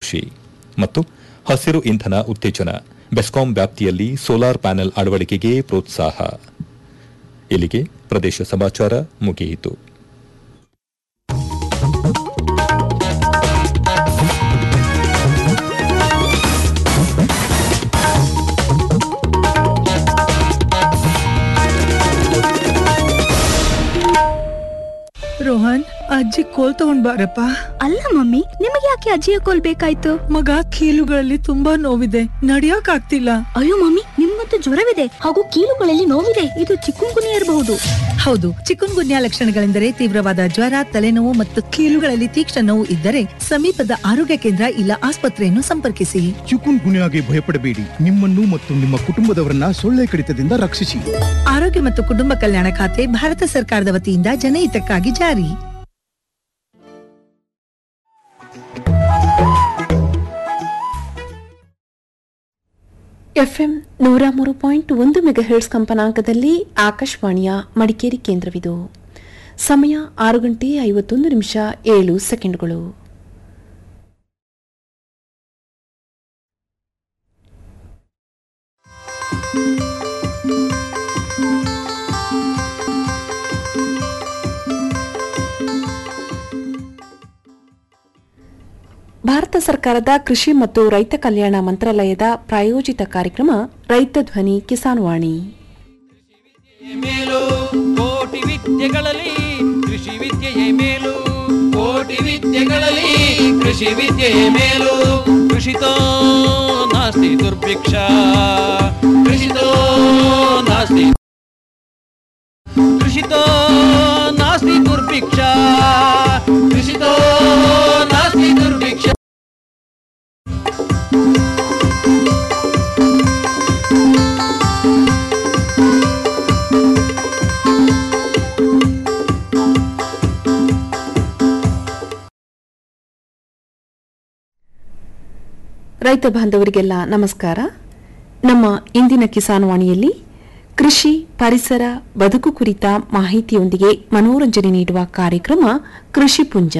ಕೃಷಿ ಮತ್ತು ಹಸಿರು ಇಂಧನ ಉತ್ತೇಜನ ಬೆಸ್ಕಾಂ ವ್ಯಾಪ್ತಿಯಲ್ಲಿ ಸೋಲಾರ್ ಪ್ಯಾನೆಲ್ ಅಳವಡಿಕೆಗೆ ಪ್ರೋತ್ಸಾಹ ಇಲ್ಲಿಗೆ ಪ್ರದೇಶ ಸಮಾಚಾರ ಮುಗಿಯಿತು ರೋಹನ್ ಅಜ್ಜಿ ಕೋಲ್ ತಗೊಂಡ್ ಬಾರಪ್ಪ ಅಲ್ಲ ಮಮ್ಮಿ ನಿಮಗೆ ಯಾಕೆ ಅಜ್ಜಿಯ ಕೋಲ್ ಬೇಕಾಯ್ತು ಮಗ ಕೀಲುಗಳಲ್ಲಿ ತುಂಬಾ ನೋವಿದೆ ನಡಿಯಕ್ ಆಗ್ತಿಲ್ಲ ಅಯ್ಯೋ ಮಮ್ಮಿ ನಿಮ್ಮಂತೂ ಜ್ವರವಿದೆ ಹಾಗೂ ಕೀಲುಗಳಲ್ಲಿ ನೋವಿದೆ ಇದು ಚಿಕ್ಕುಂಗುನಿ ಇರಬಹುದು ಹೌದು ಚಿಕನ್ ಗುನ್ಯಾ ಲಕ್ಷಣಗಳೆಂದರೆ ತೀವ್ರವಾದ ಜ್ವರ ತಲೆನೋವು ಮತ್ತು ಕೀಲುಗಳಲ್ಲಿ ತೀಕ್ಷ್ಣ ನೋವು ಇದ್ದರೆ ಸಮೀಪದ ಆರೋಗ್ಯ ಕೇಂದ್ರ ಇಲ್ಲ ಆಸ್ಪತ್ರೆಯನ್ನು ಸಂಪರ್ಕಿಸಿ ಚಿಕುನ್ ಗುನ್ಯಾಗೆ ಭಯಪಡಬೇಡಿ ನಿಮ್ಮನ್ನು ಮತ್ತು ನಿಮ್ಮ ಕುಟುಂಬದವರನ್ನ ಸೊಳ್ಳೆ ಕಡಿತದಿಂದ ರಕ್ಷಿಸಿ ಆರೋಗ್ಯ ಮತ್ತು ಕುಟುಂಬ ಕಲ್ಯಾಣ ಖಾತೆ ಭಾರತ ಸರ್ಕಾರದ ವತಿಯಿಂದ ಜನಹಿತಕ್ಕಾಗಿ ಜಾರಿ ಎಫ್ಎಂ ನೂರ ಮೂರು ಪಾಯಿಂಟ್ ಒಂದು ಮೆಗಾಹೆರ್ಟ್ಸ್ ಕಂಪನಾಂಕದಲ್ಲಿ ಆಕಾಶವಾಣಿಯ ಮಡಿಕೇರಿ ಕೇಂದ್ರವಿದು ಸಮಯ ಆರು ಗಂಟೆ ಐವತ್ತೊಂದು ನಿಮಿಷ ಏಳು ಸೆಕೆಂಡ್ಗಳು ಭಾರತ ಸರ್ಕಾರದ ಕೃಷಿ ಮತ್ತು ರೈತ ಕಲ್ಯಾಣ ಮಂತ್ರಾಲಯದ ಪ್ರಾಯೋಜಿತ ಕಾರ್ಯಕ್ರಮ ರೈತ ಧ್ವನಿ ಕಿಸಾನ್ ವಾಣಿ ಮೇಲು ಕೋಟಿ ವಿದ್ಯೆಗಳಲ್ಲಿ ಕೃಷಿ ವಿದ್ಯೆಯೇ ಮೇಲು ಕೋಟಿ ವಿದ್ಯೆಗಳಲ್ಲಿ ಕೃಷಿ ವಿದ್ಯೆಯೇ ಮೇಲು ಕೃಷಿತೋ ನಾಸ್ತಿ ದುರ್ಭಿಕ್ಷ ಕೃಷಿತೋ ನಾಸ್ತಿ ಕೃಷಿತೋ ನಾಸ್ತಿ ದುರ್ಭಿಕ್ಷ ಕೃಷಿತೋ ನಾಸ್ತಿ ದುರ್ಭಿಕ್ಷ ರೈತ ಬಾಂಧವರಿಗೆಲ್ಲ ನಮಸ್ಕಾರ ನಮ್ಮ ಇಂದಿನ ಕಿಸಾನ್ ವಾಣಿಯಲ್ಲಿ ಕೃಷಿ ಪರಿಸರ ಬದುಕು ಕುರಿತ ಮಾಹಿತಿಯೊಂದಿಗೆ ಮನೋರಂಜನೆ ನೀಡುವ ಕಾರ್ಯಕ್ರಮ ಕೃಷಿ ಪುಂಜ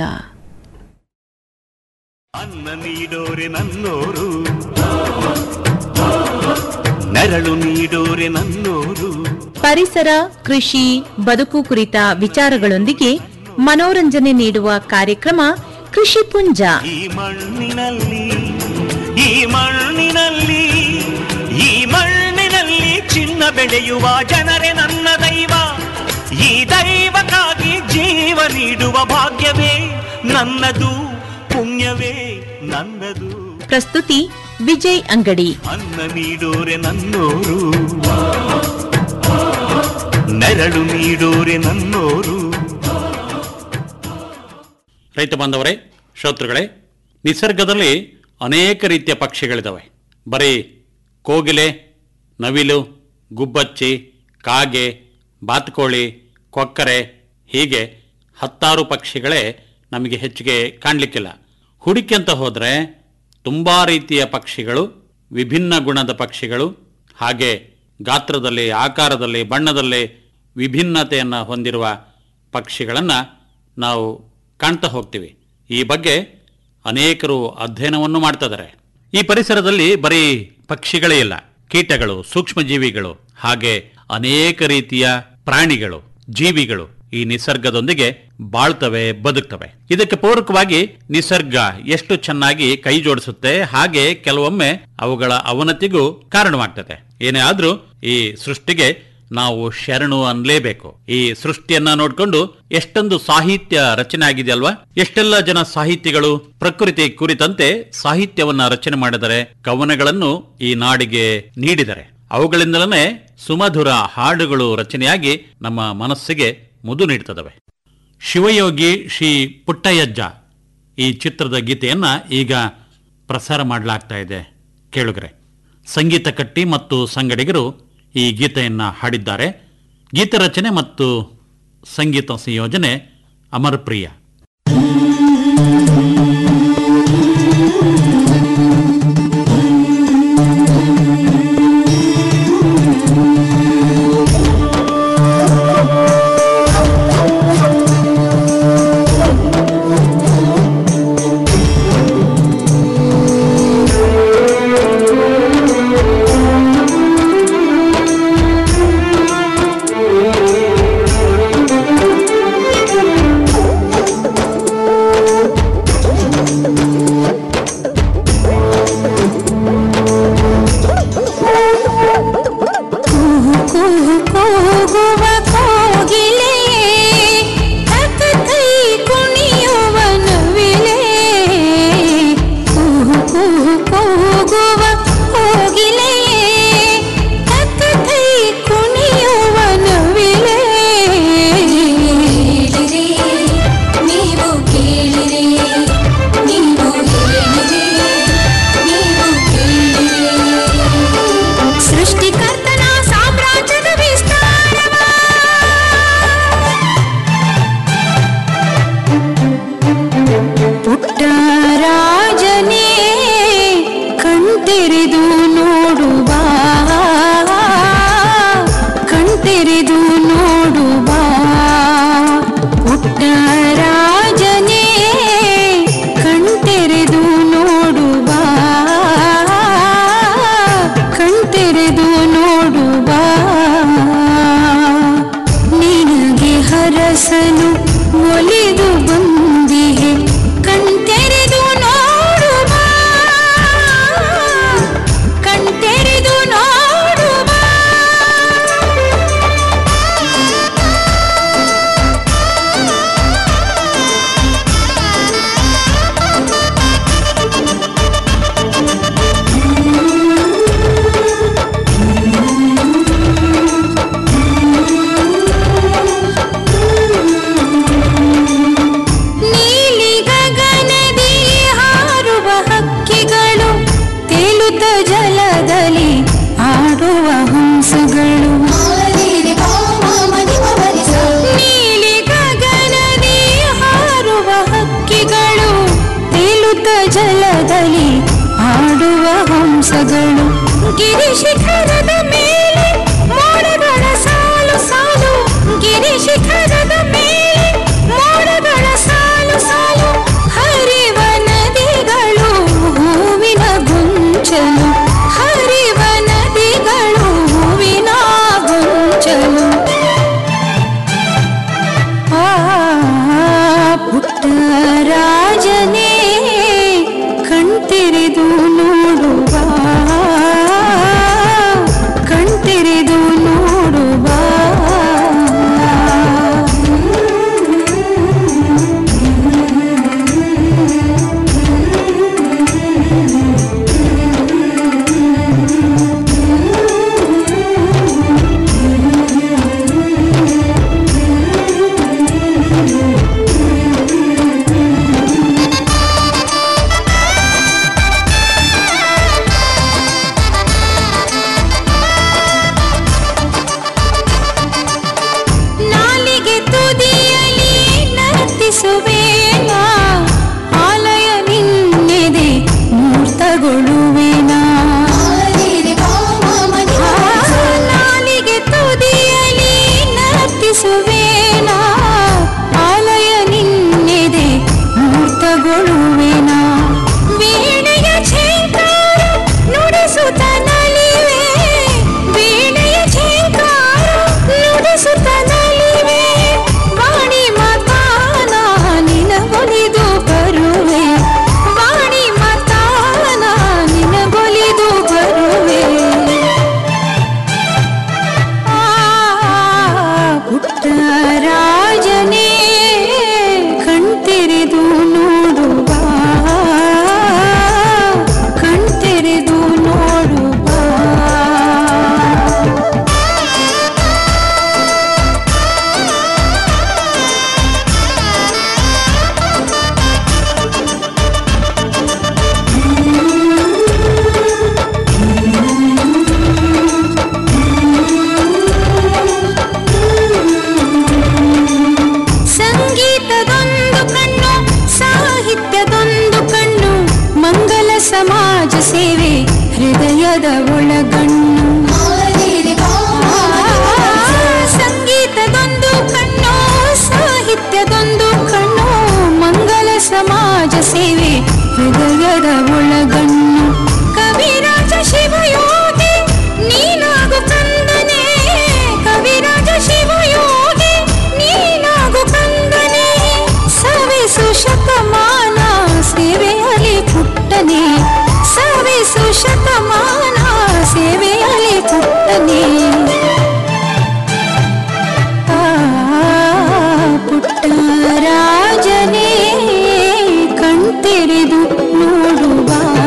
ಅನ್ನ ನೀಡೋರೆ ನನ್ನೋರು ನೆರಳು ನೀಡೋರೆ ನನ್ನೋರು ಪರಿಸರ ಕೃಷಿ ಬದುಕು ಕುರಿತ ವಿಚಾರಗಳೊಂದಿಗೆ ಮನೋರಂಜನೆ ನೀಡುವ ಕಾರ್ಯಕ್ರಮ ಕೃಷಿ ಪುಂಜ ಈ ಮಣ್ಣಿನಲ್ಲಿ ಈ ಮಣ್ಣಿನಲ್ಲಿ ಈ ಮಣ್ಣಿನಲ್ಲಿ ಚಿನ್ನ ಬೆಳೆಯುವ ಜನರೇ ನನ್ನ ದೈವ ಈ ದೈವಕ್ಕಾಗಿ ಜೀವ ನೀಡುವ ಭಾಗ್ಯವೇ ನನ್ನದು ಪುಣ್ಯವೇ ನನ್ನದು ಪ್ರಸ್ತುತಿ ವಿಜಯ್ ಅಂಗಡಿ ಅನ್ನ ನೀಡೋರೆ ನನ್ನೋರು ನೆರಳು ನೀಡೋರೆ ನನ್ನೋರು ರೈತ ಬಾಂಧವರೇ ಶ್ರೋತೃಗಳೇ ನಿಸರ್ಗದಲ್ಲಿ ಅನೇಕ ರೀತಿಯ ಪಕ್ಷಿಗಳಿದ್ದಾವೆ ಬರೀ ಕೋಗಿಲೆ ನವಿಲು ಗುಬ್ಬಚ್ಚಿ ಕಾಗೆ ಬಾತುಕೋಳಿ ಕೊಕ್ಕರೆ ಹೀಗೆ ಹತ್ತಾರು ಪಕ್ಷಿಗಳೇ ನಮಗೆ ಹೆಚ್ಚಿಗೆ ಕಾಣಲಿಕ್ಕಿಲ್ಲ ಹುಡುಕಿ ಅಂತ ಹೋದರೆ ತುಂಬ ರೀತಿಯ ಪಕ್ಷಿಗಳು ವಿಭಿನ್ನ ಗುಣದ ಪಕ್ಷಿಗಳು ಹಾಗೆ ಗಾತ್ರದಲ್ಲಿ ಆಕಾರದಲ್ಲಿ ಬಣ್ಣದಲ್ಲಿ ವಿಭಿನ್ನತೆಯನ್ನು ಹೊಂದಿರುವ ಪಕ್ಷಿಗಳನ್ನು ನಾವು ಕಾಣ್ತಾ ಹೋಗ್ತೀವಿ ಈ ಬಗ್ಗೆ ಅನೇಕರು ಅಧ್ಯಯನವನ್ನು ಮಾಡ್ತಾ ಇದ್ದಾರೆ ಈ ಪರಿಸರದಲ್ಲಿ ಬರೀ ಪಕ್ಷಿಗಳೇ ಇಲ್ಲ ಕೀಟಗಳು ಸೂಕ್ಷ್ಮಜೀವಿಗಳು ಹಾಗೆ ಅನೇಕ ರೀತಿಯ ಪ್ರಾಣಿಗಳು ಜೀವಿಗಳು ಈ ನಿಸರ್ಗದೊಂದಿಗೆ ಬಾಳ್ತವೆ ಬದುಕ್ತವೆ ಇದಕ್ಕೆ ಪೂರಕವಾಗಿ ನಿಸರ್ಗ ಎಷ್ಟು ಚೆನ್ನಾಗಿ ಕೈ ಜೋಡಿಸುತ್ತೆ ಹಾಗೆ ಕೆಲವೊಮ್ಮೆ ಅವುಗಳ ಅವನತಿಗೂ ಕಾರಣವಾಗ್ತದೆ ಏನೇ ಆದ್ರೂ ಈ ಸೃಷ್ಟಿಗೆ ನಾವು ಶರಣು ಅನ್ಲೇಬೇಕು ಈ ಸೃಷ್ಟಿಯನ್ನ ನೋಡ್ಕೊಂಡು ಎಷ್ಟೊಂದು ಸಾಹಿತ್ಯ ರಚನೆ ಆಗಿದೆ ಅಲ್ವಾ ಎಷ್ಟೆಲ್ಲ ಜನ ಸಾಹಿತಿಗಳು ಪ್ರಕೃತಿ ಕುರಿತಂತೆ ಸಾಹಿತ್ಯವನ್ನ ರಚನೆ ಮಾಡಿದರೆ ಕವನಗಳನ್ನು ಈ ನಾಡಿಗೆ ನೀಡಿದರೆ ಅವುಗಳಿಂದಲೇ ಸುಮಧುರ ಹಾಡುಗಳು ರಚನೆಯಾಗಿ ನಮ್ಮ ಮನಸ್ಸಿಗೆ ಮುದು ನೀಡ್ತದವೆ ಶಿವಯೋಗಿ ಶ್ರೀ ಪುಟ್ಟಯ್ಯಜ್ಜ ಈ ಚಿತ್ರದ ಗೀತೆಯನ್ನ ಈಗ ಪ್ರಸಾರ ಮಾಡಲಾಗ್ತಾ ಇದೆ ಕೇಳುಗರೆ ಸಂಗೀತ ಕಟ್ಟಿ ಮತ್ತು ಸಂಗಡಿಗರು ಈ ಗೀತೆಯನ್ನು ಹಾಡಿದ್ದಾರೆ ಗೀತ ರಚನೆ ಮತ್ತು ಸಂಗೀತ ಸಂಯೋಜನೆ ಅಮರಪ್ರಿಯ ಿ ಕುಹು ಕೂಗುವ ಕೋಗಿಲೆಯೇ ತತ್ತೈ ಕುಣಿಯುವ ನವಿಲೆ ನೀವು ಕೇಳಿರೆ ನೀವು ಹೇಳಿರೆ ನೀವು ಕೇಳಿರೆ ಸೃಷ್ಟಿಕರ್ತನ ಸಾಮ್ರಾಜ್ಯದ ವಿಸ್ತಾರವ ಪುಟ್ಟ ರಾಜನೇ ಕಣ್ತೆರೆದು ನೋಡುವ ಕಣ್ತೆರೆದು ನೋಡುವ ಪುಟ್ಟ ರಾಜನೇ ಕಣ್ತೆರೆದು ನೋಡುವ ಕಣ್ತೆರೆದು ನೋಡುವ ನಿನಗೆ ಹರಸನು ಒಲಿದು ಬಂದಿಹೆ ಕಣ್ತೆರೆದು ನೋಡುವ ಕಣ್ತೆರೆದು ನೋಡುವ ನೀಲಿ ಗಗನದಿ ಹಾರುವ ಹಕ್ಕಿಗಳು ತೇಲುತ್ತ ಜಲದಲ್ಲಿ ಆಡುವ ಹಂಸಗಳು ನೀಲಿ ಗಗನದಿ ಹಾರುವ ಹಕ್ಕಿಗಳು ತೇಲುತ್ತ ಜಲದಲ್ಲಿ ಆಡುವ ಹಂಸಗಳು ಗಿರಿಶಿಖರದ ಮೇಲೆ ಮೋಡಗಳ ಸಾಲು ಸಾಲು ಗಿರಿಶಿಖರದ ಮೇಲೆ ಮೋಡಗಳ ಸಾಲು ಸಾಲು ಹರಿವ ನದಿಗಳು ಹೂವಿನ ಗುಂಚಲು ಹರಿವ ನದಿಗಳು ಹೂವಿನ ಗುಂಚಲು ಆ ಪುಟ್ಟ ರಾಜನೇ ಕಣ್ತೆರೆದು ನೋಡುವ ಕಣ್ತೆರೆದು ನೋಡುವ ನಾಲಿಗೆ ತುದಿಯಲಿ ನರ್ತಿಸುವೇನ ಆಲಯ ನಿನ್ನೆದೆ ಮೂರ್ತಗೊಳ್ಳುವೇನ ನಾಲಿಗೆ ತುದಿಯಲಿ ನರ್ತಿಸುವೇನ ಆಲಯ ನಿನ್ನೆದೆ ಮೂರ್ತಗೊಳ್ಳುವೇನ ವೀಣೆಯ ಛೇಂಕಾರ ನುಡಿಸುತ್ತ ನಲಿವೆ ವೀಣೆಯ ಛೇಂಕಾರ ನುಡಿಸುತ್ತ ನಲಿವೆ ವಾಣಿ ಮತಾನ ನಿನಗೊಲಿದು ಬರುವೆ ವಾಣಿ ಮತಾನ ನಿನಗೊಲಿದು ಬರುವೆ ಆ ಪುಟ್ಟ ರಾಜನೇ ಕಣ್ತೆರೆದು ನೋಡುವ ಕಣ್ತೆರೆದು ನೋಡುವ ಸಂಗೀತದೊಂದು ಕಣ್ಣು ಸಾಹಿತ್ಯದೊಂದು ಕಣ್ಣು ಮಂಗಲ ಸಮಾಜ ಸೇವೆ ಹೃದಯದ ಒಳಗಣ್ಣು ಸಂಗೀತದೊಂದು ಕಣ್ಣು ಸಾಹಿತ್ಯದೊಂದು ಕಣ್ಣು ಮಂಗಲ ಸಮಾಜ ಸೇವೆ ಹೃದಯದ ಒಳಗಣ್ಣು ಕವಿರಾಜ ಶಿವಯೋಗಿ ನೀನಾಗು ಕಂದನೆ ಕವಿರಾಜ ಶಿವಯೋಗಿ ನೀನಾಗು ಕಂದನೆ ಸವಿಸು ಶತಮಾನ ಸೇವೆಯಲ್ಲಿ ಪುಟ್ಟನೆ ಸವಿಸು ಶತಮಾನ ಸೇವೆಯಲ್ಲಿ ಪುಟ್ಟನೆ ಆ ಪುಟ್ಟ ರಾಜನೇ ಕಣ್ತೆರೆದು ನೋಡುವ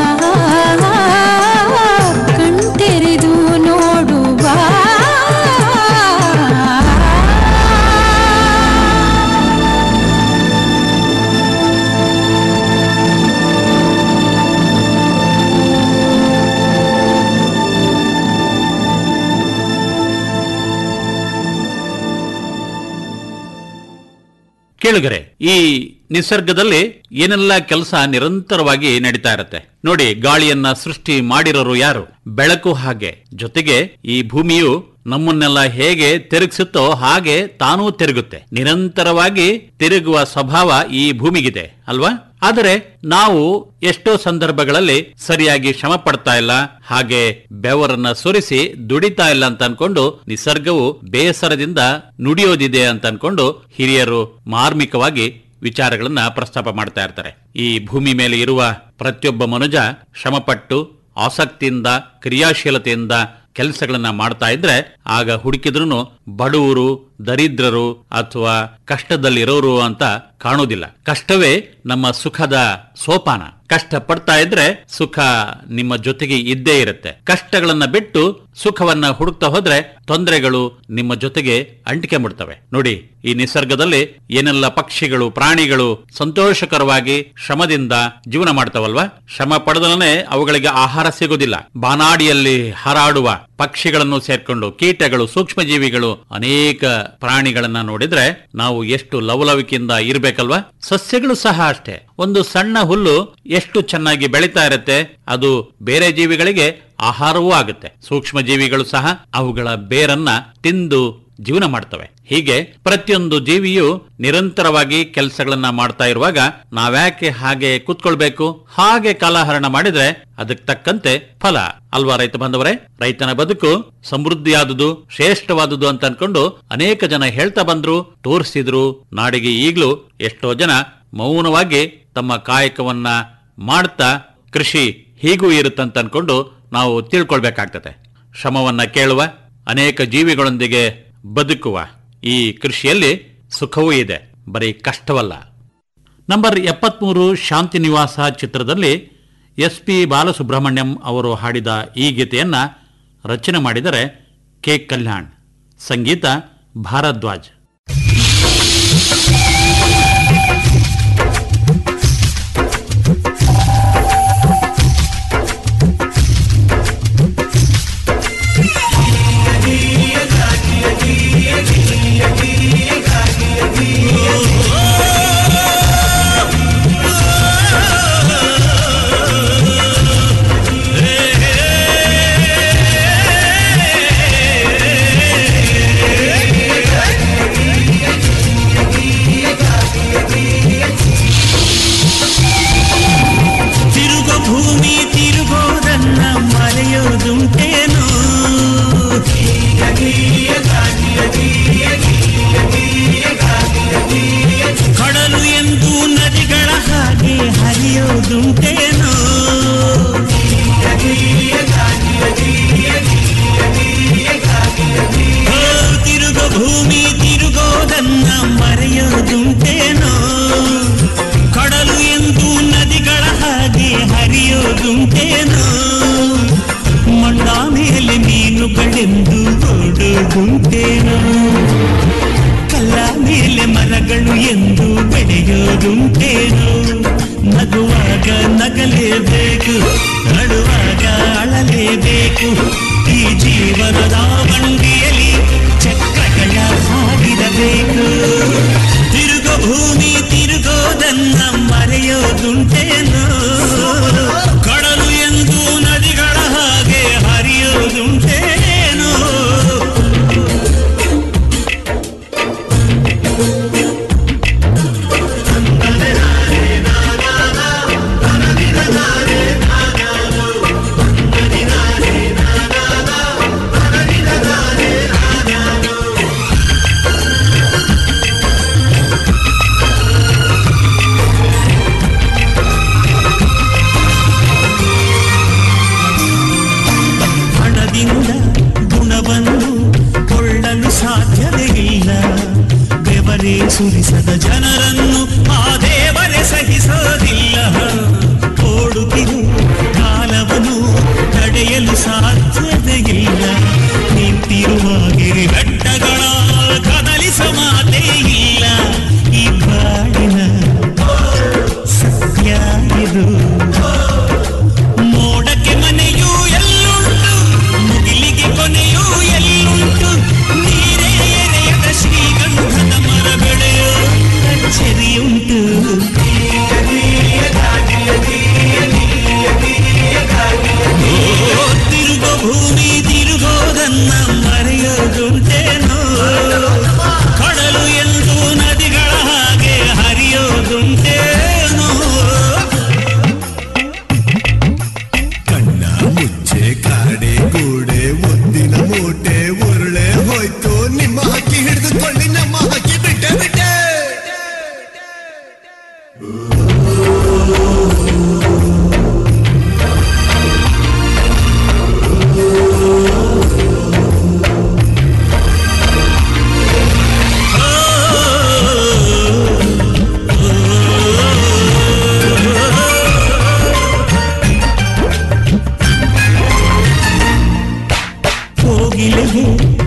ಕೇಳುಗರೆ ಈ ನಿಸರ್ಗದಲ್ಲಿ ಏನೆಲ್ಲ ಕೆಲಸ ನಿರಂತರವಾಗಿ ನಡೀತಾ ಇರತ್ತೆ ನೋಡಿ ಗಾಳಿಯನ್ನ ಸೃಷ್ಟಿ ಮಾಡಿರೋರು ಯಾರು ಬೆಳಕು ಹಾಗೆ ಜೊತೆಗೆ ಈ ಭೂಮಿಯು ನಮ್ಮನ್ನೆಲ್ಲ ಹೇಗೆ ತಿರುಗಿಸುತ್ತೋ ಹಾಗೆ ತಾನೂ ತಿರುಗುತ್ತೆ ನಿರಂತರವಾಗಿ ತಿರುಗುವ ಸ್ವಭಾವ ಈ ಭೂಮಿಗಿದೆ ಅಲ್ವಾ ಆದರೆ ನಾವು ಎಷ್ಟೋ ಸಂದರ್ಭಗಳಲ್ಲಿ ಸರಿಯಾಗಿ ಶ್ರಮ ಪಡ್ತಾ ಇಲ್ಲ ಹಾಗೆ ಬೆವರನ್ನ ಸುರಿಸಿ ದುಡಿತಾ ಇಲ್ಲ ಅಂತ ಅನ್ಕೊಂಡು ನಿಸರ್ಗವು ಬೇಸರದಿಂದ ನುಡಿಯೋದಿದೆ ಅಂತ ಅನ್ಕೊಂಡು ಹಿರಿಯರು ಮಾರ್ಮಿಕವಾಗಿ ವಿಚಾರಗಳನ್ನ ಪ್ರಸ್ತಾಪ ಮಾಡ್ತಾ ಇರ್ತಾರೆ ಈ ಭೂಮಿ ಮೇಲೆ ಇರುವ ಪ್ರತಿಯೊಬ್ಬ ಮನುಜ ಶ್ರಮಪಟ್ಟು ಆಸಕ್ತಿಯಿಂದ ಕ್ರಿಯಾಶೀಲತೆಯಿಂದ ಕೆಲಸಗಳನ್ನ ಮಾಡ್ತಾ ಇದ್ರೆ ಆಗ ಹುಡುಕಿದ್ರು ಬಡವರು ದರಿದ್ರರು ಅಥವಾ ಕಷ್ಟದಲ್ಲಿರೋರು ಅಂತ ಕಾಣುವುದಿಲ್ಲ ಕಷ್ಟವೇ ನಮ್ಮ ಸುಖದ ಸೋಪಾನ ಕಷ್ಟ ಪಡ್ತಾ ಇದ್ರೆ ಸುಖ ನಿಮ್ಮ ಜೊತೆಗೆ ಇದ್ದೇ ಇರುತ್ತೆ ಕಷ್ಟಗಳನ್ನ ಬಿಟ್ಟು ಸುಖವನ್ನ ಹುಡುಕ್ತಾ ಹೋದ್ರೆ ತೊಂದರೆಗಳು ನಿಮ್ಮ ಜೊತೆಗೆ ಅಂಟಿಕೆ ಬಿಡ್ತವೆ ನೋಡಿ ಈ ನಿಸರ್ಗದಲ್ಲಿ ಏನೆಲ್ಲ ಪಕ್ಷಿಗಳು ಪ್ರಾಣಿಗಳು ಸಂತೋಷಕರವಾಗಿ ಶ್ರಮದಿಂದ ಜೀವನ ಮಾಡ್ತಾವಲ್ವಾ ಶ್ರಮ ಪಡೆದಲೇ ಅವುಗಳಿಗೆ ಆಹಾರ ಸಿಗೋದಿಲ್ಲ ಬಾನಾಡಿಯಲ್ಲಿ ಹಾರಾಡುವ ಪಕ್ಷಿಗಳನ್ನು ಸೇರ್ಕೊಂಡು ಕೀಟಗಳು ಸೂಕ್ಷ್ಮ ಜೀವಿಗಳು ಅನೇಕ ಪ್ರಾಣಿಗಳನ್ನ ನೋಡಿದ್ರೆ ನಾವು ಎಷ್ಟು ಲವಲವಿಕೆಯಿಂದ ಇರ್ಬೇಕಲ್ವಾ ಸಸ್ಯಗಳು ಸಹ ಅಷ್ಟೇ ಒಂದು ಸಣ್ಣ ಹುಲ್ಲು ಎಷ್ಟು ಚೆನ್ನಾಗಿ ಬೆಳೀತಾ ಇರುತ್ತೆ ಅದು ಬೇರೆ ಜೀವಿಗಳಿಗೆ ಆಹಾರವೂ ಆಗುತ್ತೆ ಸೂಕ್ಷ್ಮ ಜೀವಿಗಳು ಸಹ ಅವುಗಳ ಬೇರನ್ನ ತಿಂದು ಜೀವನ ಮಾಡ್ತವೆ ಹೀಗೆ ಪ್ರತಿಯೊಂದು ಜೀವಿಯು ನಿರಂತರವಾಗಿ ಕೆಲಸಗಳನ್ನ ಮಾಡ್ತಾ ಇರುವಾಗ ನಾವ್ಯಾಕೆ ಹಾಗೆ ಕೂತ್ಕೊಳ್ಬೇಕು ಹಾಗೆ ಕಾಲಹರಣ ಮಾಡಿದ್ರೆ ಅದಕ್ಕೆ ತಕ್ಕಂತೆ ಫಲ ಅಲ್ವಾ ರೈತ ಬಾಂಧವರೇ ರೈತನ ಬದುಕು ಸಮೃದ್ಧಿಯಾದುದು ಶ್ರೇಷ್ಠವಾದುದು ಅಂತ ಅನ್ಕೊಂಡು ಅನೇಕ ಜನ ಹೇಳ್ತಾ ಬಂದ್ರು ತೋರಿಸಿದ್ರು ನಾಡಿಗೆ ಈಗ್ಲೂ ಎಷ್ಟೋ ಜನ ಮೌನವಾಗಿ ತಮ್ಮ ಕಾಯಕವನ್ನ ಮಾಡ್ತಾ ಕೃಷಿ ಹೀಗೂ ಇರುತ್ತಂತ ಅನ್ಕೊಂಡು ನಾವು ತಿಳ್ಕೊಳ್ಬೇಕಾಗ್ತದೆ ಶ್ರಮವನ್ನ ಕೇಳುವ ಅನೇಕ ಜೀವಿಗಳೊಂದಿಗೆ ಬದುಕುವ ಈ ಕೃಷಿಯಲ್ಲಿ ಸುಖವೂ ಇದೆ ಬರೀ ಕಷ್ಟವಲ್ಲ ನಂಬರ್ ಎಪ್ಪತ್ಮೂರು ಶಾಂತಿ ನಿವಾಸ ಚಿತ್ರದಲ್ಲಿ ಎಸ್ ಪಿ ಬಾಲಸುಬ್ರಹ್ಮಣ್ಯಂ ಅವರು ಹಾಡಿದ ಈ ಗೀತೆಯನ್ನ ರಚನೆ ಮಾಡಿದರೆ ಕೆ ಕಲ್ಯಾಣ್ ಸಂಗೀತ ಭಾರದ್ವಾಜ್ ತಿರುಗೋ ಭೂಮಿ ತಿರುಗೋದನ್ನ ಮರೆಯೋದುಂಟೇನು ಕಡಲು ಎಂದು ನದಿಗಳ ಹಾಗೆ ಹರಿಯೋದುಂಟೇನು ಓ, ತಿರುಗೋ ಭೂಮಿ ತಿರುಗೋದನ್ನ ಮರೆಯೋದುಂಟೇನು ಕಡಲು ಎಂದು ನದಿಗಳ ಹಾಗೆ ಹರಿಯೋದುಂಟೇನು ಮಣ್ಣ ಮೇಲೆ ಮೀನುಗಳೆಂದು ಓಡೋದುಂಟೇನು ಕಲ್ಲ ಮೇಲೆ ಮರಗಳು ಎಂದು ಬೆಳೆಯೋದುಂಟೇನು ನಗುವಾಗ ನಗಲೇಬೇಕು ಅಳುವಾಗ ಅಳಲೇಬೇಕು ಈ ಜೀವನದ ಬಂಡಿಯಲ್ಲಿ ಚಕ್ರಗಳ ಸಾಗಿರಬೇಕು ತಿರುಗೋ ಭೂಮಿ ತಿರುಗೋದನ್ನ ಮರೆಯೋದುಂಟೇನು ಕಡಲು ಎಂದು ನದಿಗಳ ಹಾಗೆ ಹರಿಯೋದುಂಟೇನು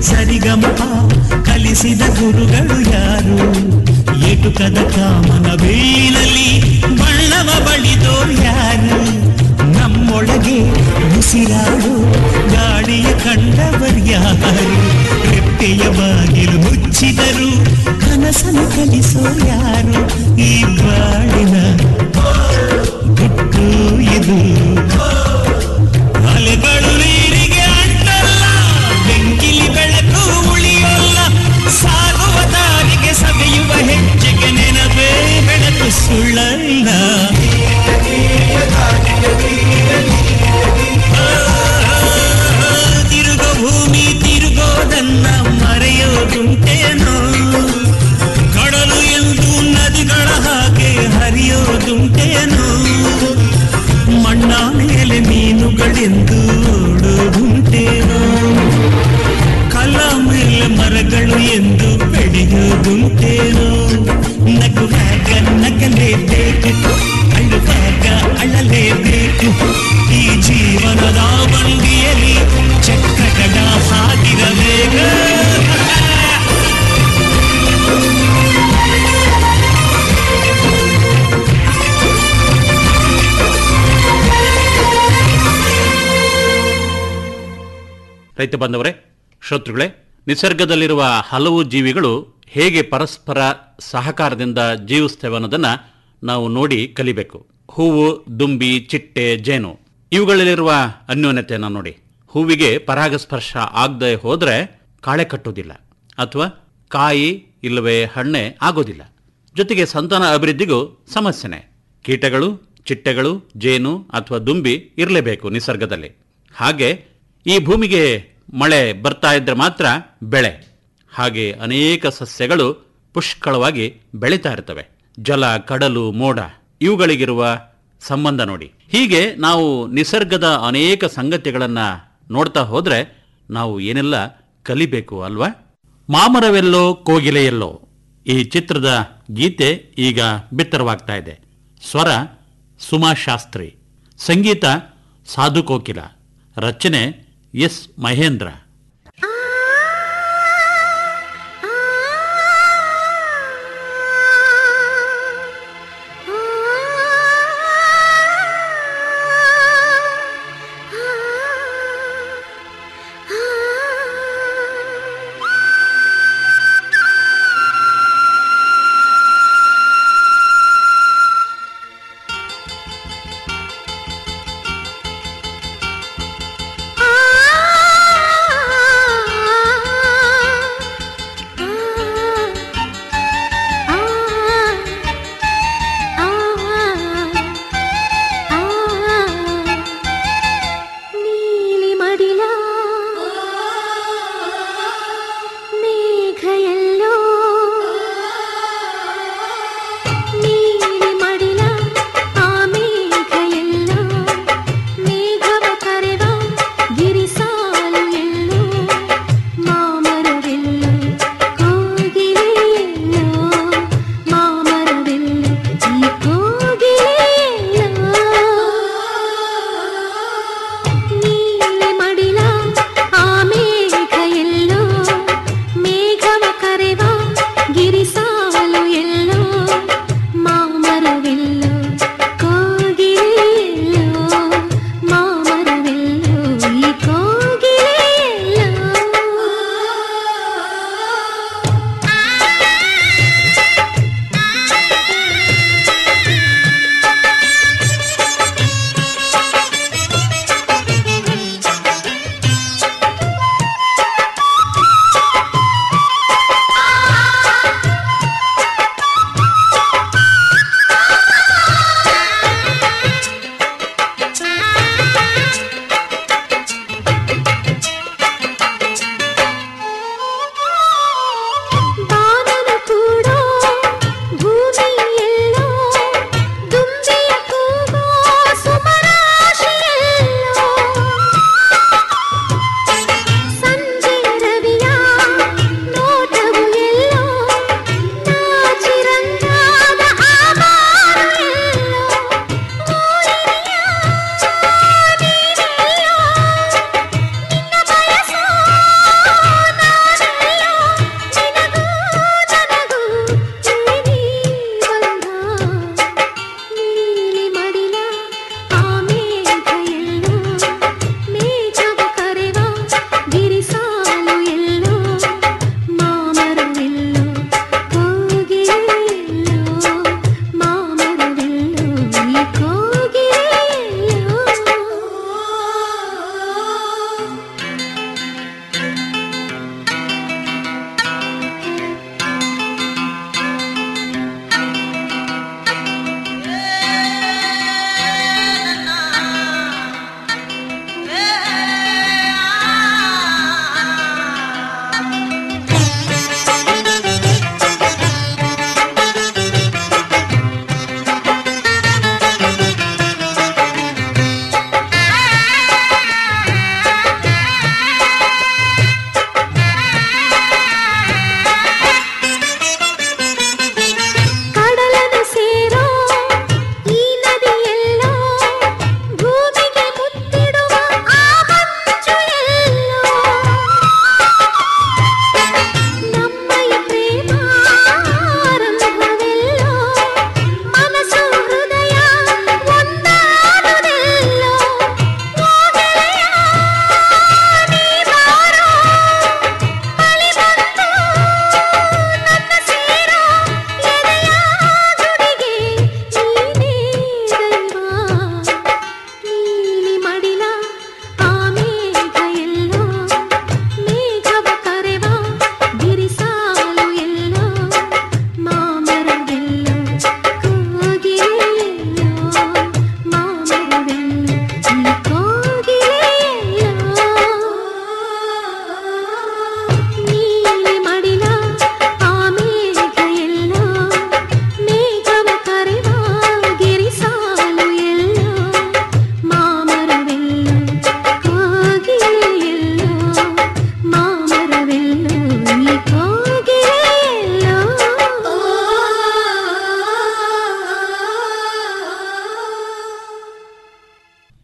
ಸರಿಗಮಪ ಕಲಿಸಿದ ಗುರುಗಳು ಯಾರು ಏಟುಕದ ಕಾಮನ ಬೇಲಲ್ಲಿ ಬಣ್ಣವ ಬಳಿದೋರು ಯಾರು ನಮ್ಮೊಳಗೆ ಉಸಿರಾಡು ಗಾಳಿಯ ಕಂಡವರು ಯಾರು ರೆಪ್ಪೆಯ ಬಾಗಿಲು ಮುಚ್ಚಿದರು ಕನಸನ್ನು ಕಲಿಸೋ ಯಾರು ಈ ಬಾಳಿನ ಗುಟ್ಟು ಇದು ಅಲೆಗಳು ನೀರಿಗೆ ಅಂಟಲ್ಲ ಬೆಂಕಿಲಿ ಬೆಳಕು ಉಳಿಯೋಲ್ಲ ಸಾಗುವ ದಾರಿಗೆ ಸವೆಯುವ ಹೆಜ್ಜೆಗೆ ನೆನಪೇ ಬೆಳಕು ಸುಳ್ಳಲ್ಲ ತಿರುಗೋ ಭೂಮಿ ತಿರುಗೋದನ್ನ ಮರೆಯೋದುಂಟೇನೋ ಕಡಲು ಎಂದು ನದಿಗಳ ಹಾಗೆ ಹರಿಯೋದುಂಟೇನೋ ಮಣ್ಣ ಮೇಲೆ ಮೀನುಗಳೆಂದು ಓಡೋದುಂಟೇನೋ ಕಲ ಮೇಲೆ ಮರಗಳು ಎಂದು ಬೆಳೆಯೋದುಂಟೇನೋ ನಗುವಾಗ ನಗಲೇಬೇಕು ಅಳುವಾಗ ಅಳಲೇಬೇಕು ಈ ಜೀವನದ ಬಂಡಿಯಲ್ಲಿ ಚಕ್ರಗಳ ಹಾಗಿರಬೇಕು ರೈತ ಬಂದವರೇ ಶ್ರೋತೃಗಳೇ ನಿಸರ್ಗದಲ್ಲಿರುವ ಹಲವು ಜೀವಿಗಳು ಹೇಗೆ ಪರಸ್ಪರ ಸಹಕಾರದಿಂದ ಜೀವಿಸ್ತೇವೆ ಅನ್ನೋದನ್ನ ನಾವು ನೋಡಿ ಕಲಿಬೇಕು ಹೂವು ದುಂಬಿ ಚಿಟ್ಟೆ ಜೇನು ಇವುಗಳಲ್ಲಿರುವ ಅನ್ಯೋನ್ಯತೆಯನ್ನು ನೋಡಿ ಹೂವಿಗೆ ಪರಾಗಸ್ಪರ್ಶ ಆಗದೆ ಹೋದ್ರೆ ಕಾಳೆ ಕಟ್ಟೋದಿಲ್ಲ ಅಥವಾ ಕಾಯಿ ಇಲ್ಲವೇ ಹಣ್ಣೆ ಆಗೋದಿಲ್ಲ ಜೊತೆಗೆ ಸಂತಾನ ಅಭಿವೃದ್ಧಿಗೂ ಸಮಸ್ಯೆನೆ ಕೀಟಗಳು ಚಿಟ್ಟೆಗಳು ಜೇನು ಅಥವಾ ದುಂಬಿ ಇರಲೇಬೇಕು ನಿಸರ್ಗದಲ್ಲಿ ಹಾಗೆ ಈ ಭೂಮಿಗೆ ಮಳೆ ಬರ್ತಾ ಇದ್ರೆ ಮಾತ್ರ ಬೆಳೆ ಹಾಗೆ ಅನೇಕ ಸಸ್ಯಗಳು ಪುಷ್ಕಳವಾಗಿ ಬೆಳೀತಾ ಇರ್ತವೆ ಜಲ ಕಡಲು ಮೋಡ ಇವುಗಳಿಗಿರುವ ಸಂಬಂಧ ನೋಡಿ ಹೀಗೆ ನಾವು ನಿಸರ್ಗದ ಅನೇಕ ಸಂಗತಿಗಳನ್ನ ನೋಡ್ತಾ ಹೋದ್ರೆ ನಾವು ಏನೆಲ್ಲ ಕಲಿಬೇಕು ಅಲ್ವಾ ಮಾಮರವೆಲ್ಲೋ ಕೋಗಿಲೆಯೆಲ್ಲೋ ಈ ಚಿತ್ರದ ಗೀತೆ ಈಗ ಬಿತ್ತರವಾಗ್ತಾ ಇದೆ ಸ್ವರ ಸುಮಾ ಶಾಸ್ತ್ರಿ ಸಂಗೀತ ಸಾಧು ಕೋಕಿಲ ರಚನೆ ಎಸ್ ಮಹೇಂದ್ರ ಆ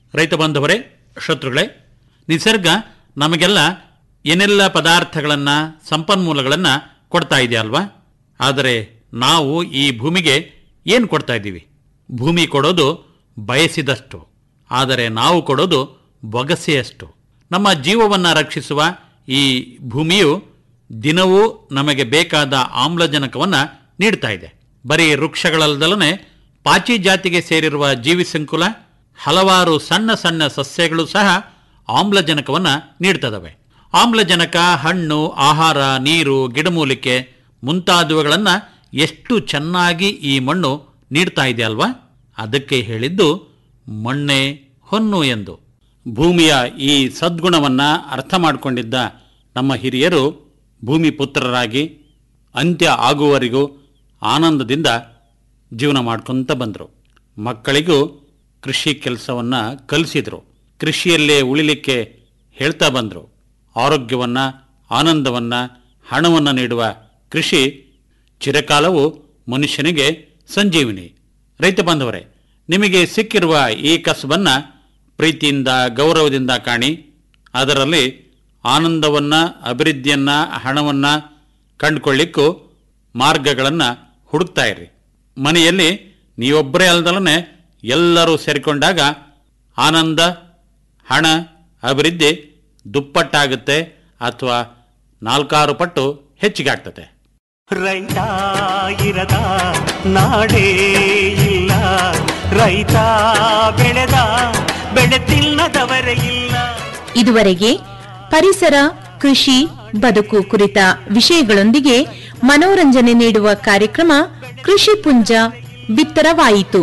ರೈತ ಬಾಂಧವರೇ ಶತ್ರುಗಳೇ ನಿಸರ್ಗ ನಮಗೆಲ್ಲ ಏನೆಲ್ಲ ಪದಾರ್ಥಗಳನ್ನು ಸಂಪನ್ಮೂಲಗಳನ್ನು ಕೊಡ್ತಾ ಇದೆ ಅಲ್ವಾ ಆದರೆ ನಾವು ಈ ಭೂಮಿಗೆ ಏನು ಕೊಡ್ತಾ ಇದ್ದೀವಿ ಭೂಮಿ ಕೊಡೋದು ಬಯಸಿದಷ್ಟು ಆದರೆ ನಾವು ಕೊಡೋದು ಬೊಗಸೆಯಷ್ಟು ನಮ್ಮ ಜೀವವನ್ನು ರಕ್ಷಿಸುವ ಈ ಭೂಮಿಯು ದಿನವೂ ನಮಗೆ ಬೇಕಾದ ಆಮ್ಲಜನಕವನ್ನು ನೀಡ್ತಾ ಇದೆ ಬರೀ ವೃಕ್ಷಗಳಲ್ಲದಲನೆ ಪಾಚಿ ಜಾತಿಗೆ ಸೇರಿರುವ ಜೀವಿ ಸಂಕುಲ ಹಲವಾರು ಸಣ್ಣ ಸಣ್ಣ ಸಸ್ಯಗಳು ಸಹ ಆಮ್ಲಜನಕವನ್ನು ನೀಡ್ತದವೆ ಆಮ್ಲಜನಕ ಹಣ್ಣು ಆಹಾರ ನೀರು ಗಿಡಮೂಲಿಕೆ ಮುಂತಾದವುಗಳನ್ನು ಎಷ್ಟು ಚೆನ್ನಾಗಿ ಈ ಮಣ್ಣು ನೀಡ್ತಾ ಇದೆ ಅಲ್ವಾ ಅದಕ್ಕೆ ಹೇಳಿದ್ದು ಮಣ್ಣೆ ಹೊನ್ನು ಎಂದು ಭೂಮಿಯ ಈ ಸದ್ಗುಣವನ್ನು ಅರ್ಥ ಮಾಡಿಕೊಂಡಿದ್ದ ನಮ್ಮ ಹಿರಿಯರು ಭೂಮಿ ಪುತ್ರರಾಗಿ ಅಂತ್ಯ ಆಗುವವರೆಗೂ ಆನಂದದಿಂದ ಜೀವನ ಮಾಡ್ಕೊತ ಬಂದರು ಮಕ್ಕಳಿಗೂ ಕೃಷಿ ಕೆಲಸವನ್ನು ಕಲಿಸಿದರು ಕೃಷಿಯಲ್ಲೇ ಉಳಿಲಿಕ್ಕೆ ಹೇಳ್ತಾ ಬಂದರು ಆರೋಗ್ಯವನ್ನು ಆನಂದವನ್ನು ಹಣವನ್ನು ನೀಡುವ ಕೃಷಿ ಚಿರಕಾಲವು ಮನುಷ್ಯನಿಗೆ ಸಂಜೀವಿನಿ ರೈತ ಬಾಂಧವರೇ ನಿಮಗೆ ಸಿಕ್ಕಿರುವ ಈ ಕಸಬನ್ನು ಪ್ರೀತಿಯಿಂದ ಗೌರವದಿಂದ ಕಾಣಿ ಅದರಲ್ಲಿ ಆನಂದವನ್ನು ಅಭಿವೃದ್ಧಿಯನ್ನು ಹಣವನ್ನು ಕಂಡುಕೊಳ್ಳಿಕ್ಕೂ ಮಾರ್ಗಗಳನ್ನು ಹುಡುಕ್ತಾ ಇರ್ರಿ ಮನೆಯಲ್ಲಿ ನೀವೊಬ್ಬರೇ ಅಲ್ದಲನೆ ಎಲ್ಲರೂ ಸೇರಿಕೊಂಡಾಗ ಆನಂದ ಹಣ ಅಭಿವೃದ್ಧಿ ದುಪ್ಪಟ್ಟಾಗುತ್ತೆ ಅಥವಾ ನಾಲ್ಕಾರು ಪಟ್ಟು ಹೆಚ್ಚಿಗಾಗ್ತದೆ ರೈತ ಇರದ ನಾಡೇ ಇಲ್ಲ ರೈತ ಬೆಳೆದ ಬೆಳೆ ತಿನ್ನದವರೇ ಇಲ್ಲ ಇದುವರೆಗೆ ಪರಿಸರ ಕೃಷಿ ಬದುಕು ಕುರಿತ ವಿಷಯಗಳೊಂದಿಗೆ ಮನೋರಂಜನೆ ನೀಡುವ ಕಾರ್ಯಕ್ರಮ ಕೃಷಿ ಪುಂಜ ಬಿತ್ತರವಾಯಿತು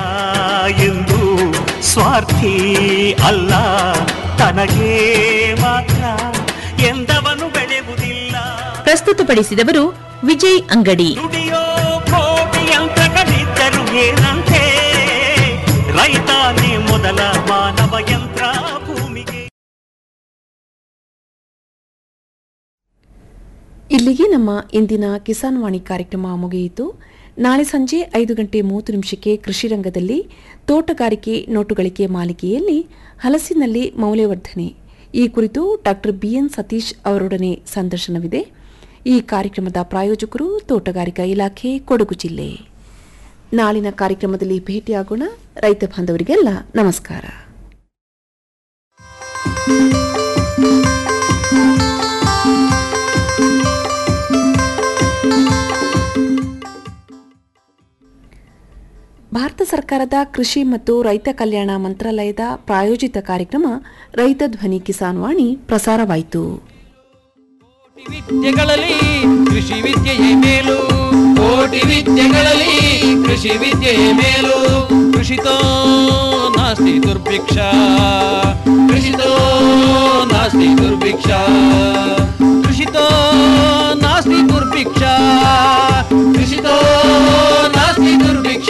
ಎಂದು ಸ್ವಾರ್ಥಿ ಅಲ್ಲ ತನಗೆ ಮಾತ್ರ ಎಂದವನು ಬೆಳೆಯುವುದಿಲ್ಲ ಪ್ರಸ್ತುತಪಡಿಸಿದವರು ವಿಜಯ್ ಅಂಗಡಿ ದುಡಿಯೋ ಕೋಟಿ ಯಂತ್ರಗಳಿದ್ದರು ಏನಂತೆ ರೈತಾನೆ ಮೊದಲ ಮಾನವ ಯಂತ್ರ ಭೂಮಿಗೆ ಇಲ್ಲಿಗೆ ನಮ್ಮ ಇಂದಿನ ಕಿಸಾನ್ ವಾಣಿ ಕಾರ್ಯಕ್ರಮ ಮುಗಿಯಿತು ನಾಳೆ ಸಂಜೆ ಐದು ಗಂಟೆ ಮೂವತ್ತು ನಿಮಿಷಕ್ಕೆ ಕೃಷಿ ರಂಗದಲ್ಲಿ ತೋಟಗಾರಿಕೆ ನೋಟುಗಳಿಕೆ ಮಾಲಿಕೆಯಲ್ಲಿ ಹಲಸಿನಲ್ಲಿ ಮೌಲ್ಯವರ್ಧನೆ ಈ ಕುರಿತು ಡಾಕ್ಟರ್ ಬಿಎನ್ ಸತೀಶ್ ಅವರೊಡನೆ ಸಂದರ್ಶನವಿದೆ ಈ ಕಾರ್ಯಕ್ರಮದ ಪ್ರಾಯೋಜಕರು ತೋಟಗಾರಿಕಾ ಇಲಾಖೆ ಕೊಡಗು ಜಿಲ್ಲೆ ನಾಳಿನ ಕಾರ್ಯಕ್ರಮದಲ್ಲಿ ಭೇಟಿಯಾಗೋಣ ರೈತ ಬಾಂಧವರಿಗೆಲ್ಲ ನಮಸ್ಕಾರ ಭಾರತ ಸರ್ಕಾರದ ಕೃಷಿ ಮತ್ತು ರೈತ ಕಲ್ಯಾಣ ಮಂತ್ರಾಲಯದ ಪ್ರಾಯೋಜಿತ ಕಾರ್ಯಕ್ರಮ ರೈತ ಧ್ವನಿ ಕಿಸಾನ್ ವಾಣಿ ಪ್ರಸಾರವಾಯಿತು ವಿದ್ಯೆಗಳಲ್ಲಿ ಕೃಷಿ ವಿದ್ಯೆಯೇ ಮೇಲು ಕೋಟಿ ವಿದ್ಯೆಗಳಲ್ಲಿ ಕೃಷಿ ವಿದ್ಯೆಯೇ ಮೇಲು ಕೃಷಿತೋ ನಾಸ್ತಿ ದುರ್ಭಿಕ್ಷ ಕೃಷಿತೋ ನಾಸ್ತಿ ದುರ್ಭಿಕ್ಷ ಕೃಷಿತೋ ನಾಸ್ತಿ ದುರ್ಭಿಕ್ಷ ಕೃಷಿತೋ ನಾಸ್ತಿ ದುರ್ಭಿಕ್ಷ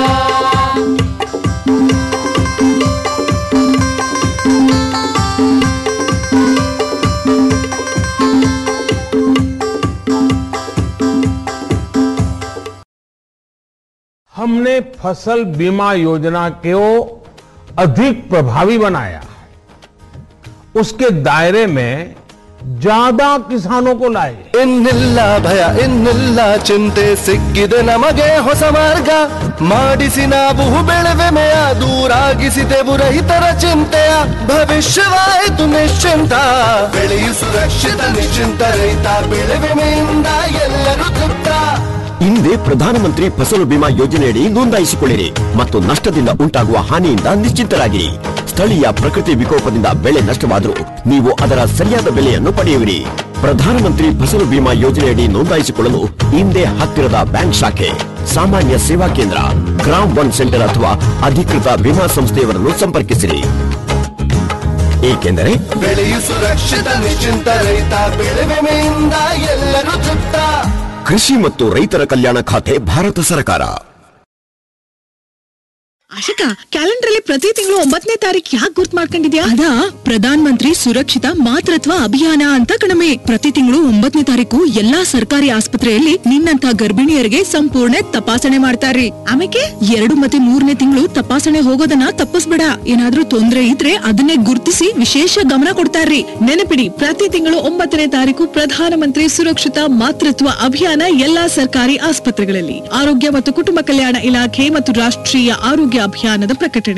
हमने फसल बीमा योजना को अधिक प्रभावी बनाया उसके दायरे में ज्यादा किसानों को लाए ಇನ್ನಿಲ್ಲ ಭಯ ಇನ್ನಿಲ್ಲ ಚಿಂತೆ ಸಿಕ್ಕಿದೆ ನಮಗೆ ಹೊಸ ಮಾರ್ಗ ಮಾಡಿಸಿ ನಾವು ಬೆಳೆವೆಮೆಯ ದೂರಾಗಿಸಿದೆವು ರೈತರ ಚಿಂತೆಯ ಭವಿಷ್ಯವಾಯಿತು ನಿಶ್ಚಿಂತ ಬೆಳೆಯು ಸುರಕ್ಷಿತ ನಿಶ್ಚಿಂತ ರೈತ ಬೆಳೆವೆಮೆಯಿಂದ ಎಲ್ಲರೂ ತೃಪ್ತ ಹಿಂದೆ ಪ್ರಧಾನಮಂತ್ರಿ ಫಸಲು ಬಿಮಾ ಯೋಜನೆಯಡಿ ನೋಂದಾಯಿಸಿಕೊಳ್ಳಿರಿ ಮತ್ತು ನಷ್ಟದಿಂದ ಉಂಟಾಗುವ ಹಾನಿಯಿಂದ ನಿಶ್ಚಿಂತರಾಗಿರಿ ಸ್ಥಳೀಯ ಪ್ರಕೃತಿ ವಿಕೋಪದಿಂದ ಬೆಳೆ ನಷ್ಟವಾದರೂ ನೀವು ಅದರ ಸರಿಯಾದ ಬೆಲೆಯನ್ನು ಪಡೆಯುವಿರಿ ಪ್ರಧಾನಮಂತ್ರಿ ಫಸಲು ಬಿಮಾ ಯೋಜನೆಯಡಿ ನೋಂದಾಯಿಸಿಕೊಳ್ಳಲು ಹಿಂದೆ ಹತ್ತಿರದ ಬ್ಯಾಂಕ್ ಶಾಖೆ ಸಾಮಾನ್ಯ ಸೇವಾ ಕೇಂದ್ರ ಗ್ರಾಮ್ ಒನ್ ಸೆಂಟರ್ ಅಥವಾ ಅಧಿಕೃತ ವಿಮಾ ಸಂಸ್ಥೆಯವರನ್ನು ಸಂಪರ್ಕಿಸಿರಿ ಏಕೆಂದರೆ ಬೆಳೆಯು ಸುರಕ್ಷಿತ ನಿಶ್ಚಿಂತ ರೈತ ಬೆಳೆವೆಮೆಯಿಂದ ಎಲ್ಲರೂ ತೃಪ್ತ ಕೃಷಿ ಮತ್ತು ರೈತರ ಕಲ್ಯಾಣ ಖಾತೆ ಭಾರತ ಸರ್ಕಾರ ಆಶಿಕಾ ಕ್ಯಾಲೆಂಡರ್ ಅಲ್ಲಿ ಪ್ರತಿ ತಿಂಗಳು ಒಂಬತ್ತನೇ ತಾರೀಕು ಯಾಕೆ ಗುರ್ತ್ ಮಾಡ್ಕೊಂಡಿದ್ಯಾ ಅದಾ ಪ್ರಧಾನ ಮಂತ್ರಿ ಸುರಕ್ಷಿತ ಮಾತೃತ್ವ ಅಭಿಯಾನ ಅಂತ ಕಣಮೆ ಪ್ರತಿ ತಿಂಗಳು ಒಂಬತ್ತನೇ ತಾರೀಕು ಎಲ್ಲಾ ಸರ್ಕಾರಿ ಆಸ್ಪತ್ರೆಯಲ್ಲಿ ನಿನ್ನಂತ ಗರ್ಭಿಣಿಯರಿಗೆ ಸಂಪೂರ್ಣ ತಪಾಸಣೆ ಮಾಡ್ತಾರ್ರಿ ಆಮೇಲೆ ಎರಡು ಮತ್ತೆ ಮೂರನೇ ತಿಂಗಳು ತಪಾಸಣೆ ಹೋಗೋದನ್ನ ತಪ್ಪಿಸ್ಬೇಡ ಏನಾದ್ರೂ ತೊಂದ್ರೆ ಇದ್ರೆ ಅದನ್ನೇ ಗುರ್ತಿಸಿ ವಿಶೇಷ ಗಮನ ಕೊಡ್ತಾರ್ರಿ ನೆನಪಿಡಿ ಪ್ರತಿ ತಿಂಗಳು ಒಂಬತ್ತನೇ ತಾರೀಕು ಪ್ರಧಾನಮಂತ್ರಿ ಸುರಕ್ಷಿತ ಮಾತೃತ್ವ ಅಭಿಯಾನ ಎಲ್ಲಾ ಸರ್ಕಾರಿ ಆಸ್ಪತ್ರೆಗಳಲ್ಲಿ ಆರೋಗ್ಯ ಮತ್ತು ಕುಟುಂಬ ಕಲ್ಯಾಣ ಇಲಾಖೆ ಮತ್ತು ರಾಷ್ಟ್ರೀಯ ಆರೋಗ್ಯ ಅಭಿಯಾನದ ಪ್ರಕಟಣೆ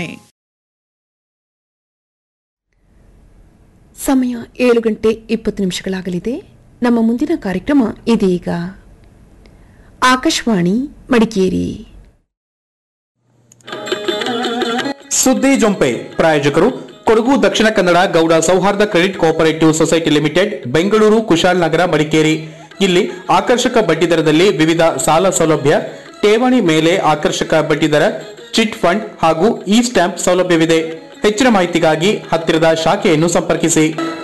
ಸಮಯ ಏಳು ಗಂಟೆ ಇಪ್ಪತ್ತು ನಿಮಿಷಗಳಾಗಲಿದೆ ನಮ್ಮ ಮುಂದಿನ ಕಾರ್ಯಕ್ರಮ ಇದೀಗ ಆಕಾಶವಾಣಿ ಮಡಿಕೇರಿ ಸುದ್ದಿ ಜೊಂಪೆ ಪ್ರಾಯೋಜಕರು ಕೊಡಗು ದಕ್ಷಿಣ ಕನ್ನಡ ಗೌಡ ಸೌಹಾರ್ದ credit cooperative society limited Bengaluru Kushalnagar Madikeri ಇಲ್ಲಿ ಆಕರ್ಷಕ ಬಡ್ಡಿದರದಲ್ಲಿ ವಿವಿಧ ಸಾಲ ಸೌಲಭ್ಯ ಠೇವಣಿ ಮೇಲೆ ಆಕರ್ಷಕ ಬಡ್ಡಿದರ ಚಿಟ್ ಫಂಡ್ ಹಾಗೂ ಇ ಸ್ಟ್ಯಾಂಪ್ ಸೌಲಭ್ಯವಿದೆ ಹೆಚ್ಚಿನ ಮಾಹಿತಿಗಾಗಿ ಹತ್ತಿರದ ಶಾಖೆಯನ್ನು ಸಂಪರ್ಕಿಸಿ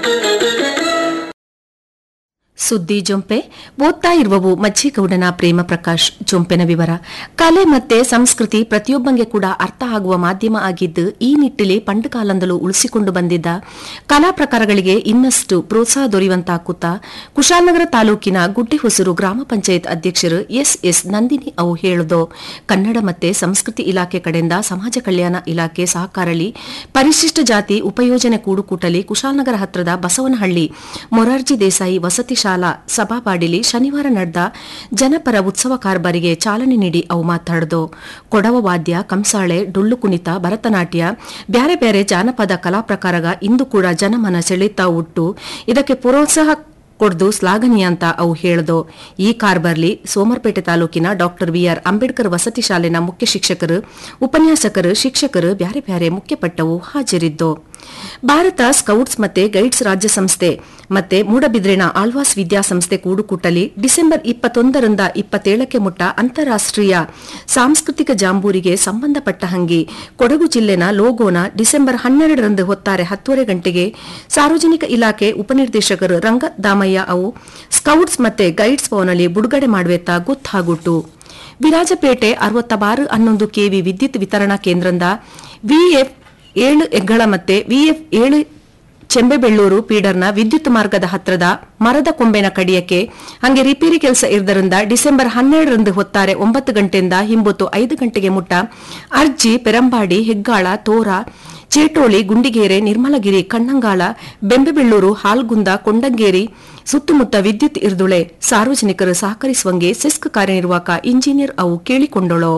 ಸುದ್ದಿ ಜೊಂಪೆ ಓದ್ತಾ ಇರುವವು ಮಜ್ಜಿಗೌಡನ ಪ್ರೇಮ ಪ್ರಕಾಶ್ ಜೊಂಪೆನ ವಿವರ ಕಲೆ ಮತ್ತೆ ಸಂಸ್ಕೃತಿ ಪ್ರತಿಯೊಬ್ಬಂಗೆ ಕೂಡ ಅರ್ಥ ಆಗುವ ಮಾಧ್ಯಮ ಆಗಿದ್ದು ಈ ನಿಟ್ಟಿನಲ್ಲಿ ಪಂಡು ಕಾಲಂದಲೂ ಉಳಿಸಿಕೊಂಡು ಬಂದಿದ್ದ ಕಲಾ ಪ್ರಕಾರಗಳಿಗೆ ಇನ್ನಷ್ಟು ಪ್ರೋತ್ಸಾಹ ದೊರೆಯುವಂತಾಗುತ್ತಾ ಕುಶಾಲನಗರ ತಾಲೂಕಿನ ಗುಡ್ಡಿಹೊಸೂರು ಗ್ರಾಮ ಪಂಚಾಯತ್ ಅಧ್ಯಕ್ಷರು ಎಸ್ ಎಸ್ ನಂದಿನಿ ಅವು ಹೇಳುದು ಕನ್ನಡ ಮತ್ತೆ ಸಂಸ್ಕೃತಿ ಇಲಾಖೆ ಕಡೆಯಿಂದ ಸಮಾಜ ಕಲ್ಯಾಣ ಇಲಾಖೆ ಸಹಕಾರಳಿ ಪರಿಶಿಷ್ಟ ಜಾತಿ ಉಪಯೋಜನೆ ಕೂಡುಕೂಟಲಿ ಕುಶಾಲನಗರ ಹತ್ರದ ಬಸವನಹಳ್ಳಿ ಮೊರಾರ್ಜಿ ದೇಸಾಯಿ ವಸತಿ ಶಾಲಾ ಸಭಾಪಾಡಿಲಿ ಶನಿವಾರ ನಡೆದ ಜನಪರ ಉತ್ಸವ ಕಾರ್ಬಾರಿಗೆ ಚಾಲನೆ ನೀಡಿ ಅವು ಮಾತಾಡಿದು ಕೊಡವ ವಾದ್ಯ ಕಂಸಾಳೆ ಡೊಳ್ಳು ಕುಣಿತ ಭರತನಾಟ್ಯ ಬ್ಯಾರೆ ಬ್ಯಾರೆ ಜಾನಪದ ಕಲಾ ಪ್ರಕಾರಗ ಇಂದು ಕೂಡ ಜನಮನ ಸೆಳೆಯುತ್ತಾ ಉಟ್ಟು ಇದಕ್ಕೆ ಪ್ರೋತ್ಸಾಹ ಕೊಡ್ದು ಶ್ಲಾಘನೀಯ ಅಂತ ಅವು ಹೇಳ್ದು ಈ ಕಾರ್ಬರ್ಲಿ ಸೋಮರ್ಪೇಟೆ ತಾಲೂಕಿನ ಡಾಕ್ಟರ್ ಬಿಆರ್ ಅಂಬೇಡ್ಕರ್ ವಸತಿ ಶಾಲೆನ ಮುಖ್ಯ ಶಿಕ್ಷಕರು ಉಪನ್ಯಾಸಕರು ಶಿಕ್ಷಕರು ಬ್ಯಾರೆ ಬ್ಯಾರೆ ಮುಖ್ಯಪಟ್ಟವು ಹಾಜರಿದ್ದು ಭಾರತ ಸ್ಕೌಟ್ಸ್ ಮತ್ತೆ ಗೈಡ್ಸ್ ರಾಜ್ಯ ಸಂಸ್ಥೆ ಮತ್ತೆ ಮೂಡಬಿದ್ರೆನ ಆಳ್ವಾಸ್ ವಿದ್ಯಾಸಂಸ್ಥೆ ಕೂಡುಕೂಟಲಿ ಡಿಸೆಂಬರ್ ಇಪ್ಪತ್ತೊಂದರಿಂದ ಇಪ್ಪತ್ತೇಳಕ್ಕೆ ಮುಟ್ಟ ಅಂತಾರಾಷ್ಟ್ರೀಯ ಸಾಂಸ್ಕೃತಿಕ ಜಾಂಬೂರಿಗೆ ಸಂಬಂಧಪಟ್ಟ ಹಂಗಿ ಕೊಡಗು ಜಿಲ್ಲೆನ ಲೋಗೋನ ಡಿಸೆಂಬರ್ ಹನ್ನೆರಡರಂದು ಹೊತ್ತಾರೆ ಹತ್ತುವರೆ ಗಂಟೆಗೆ ಸಾರ್ವಜನಿಕ ಇಲಾಖೆ ಉಪನಿರ್ದೇಶಕರು ರಂಗದಾಮಯ್ಯ ಅವು ಸ್ಕೌಟ್ಸ್ ಮತ್ತೆ ಗೈಡ್ಸ್ ಭವನಲ್ಲಿ ಬಿಡುಗಡೆ ಮಾಡುವೆತ್ತ ಗೊತ್ತಾಗುಟ್ಟು ವಿರಾಜಪೇಟೆ ಅರವತ್ತ ಬಾರು ಹನ್ನೊಂದು ಕೆವಿ ವಿದ್ಯುತ್ ವಿತರಣಾ ಕೇಂದ್ರದಿಂದ ವಿಎಫ್ ಏಳು ಎಗ್ಗಳ ಮತ್ತೆ ವಿಎಫ್ ಏಳು ಚೆಂಬೆಬೆಳ್ಳೂರು ಪೀಡರ್ನ ವಿದ್ಯುತ್ ಮಾರ್ಗದ ಹತ್ರದ ಮರದ ಕೊಂಬೆನ ಕಡಿಯಕ್ಕೆ ಹಂಗೆ ರಿಪೇರಿ ಕೆಲಸ ಇರದರಿಂದ ಡಿಸೆಂಬರ್ ಹನ್ನೆರಡರಂದು ಹೊತ್ತಾರೆ ಒಂಬತ್ತು ಗಂಟೆಯಿಂದ ಹಿಂಬೊತ್ತು ಐದು ಗಂಟೆಗೆ ಮುಟ್ಟ ಅರ್ಜಿ ಪೆರಂಬಾಡಿ ಹೆಗ್ಗಾಳ ತೋರ ಚೇಟೋಳಿ ಗುಂಡಿಗೇರೆ ನಿರ್ಮಲಗಿರಿ ಕಣ್ಣಂಗಾಳ ಬೆಂಬೆಬೆಳ್ಳೂರು ಹಾಲ್ಗುಂದ ಕೊಂಡಂಗೇರಿ ಸುತ್ತಮುತ್ತ ವಿದ್ಯುತ್ ಇರ್ದುಳೆ ಸಾರ್ವಜನಿಕರು ಸಹಕರಿಸುವಂಗೆ ಸೆಸ್ಕ್ ಕಾರ್ಯನಿರ್ವಾಹಕ ಇಂಜಿನಿಯರ್ ಅವು ಕೇಳಿಕೊಂಡಳು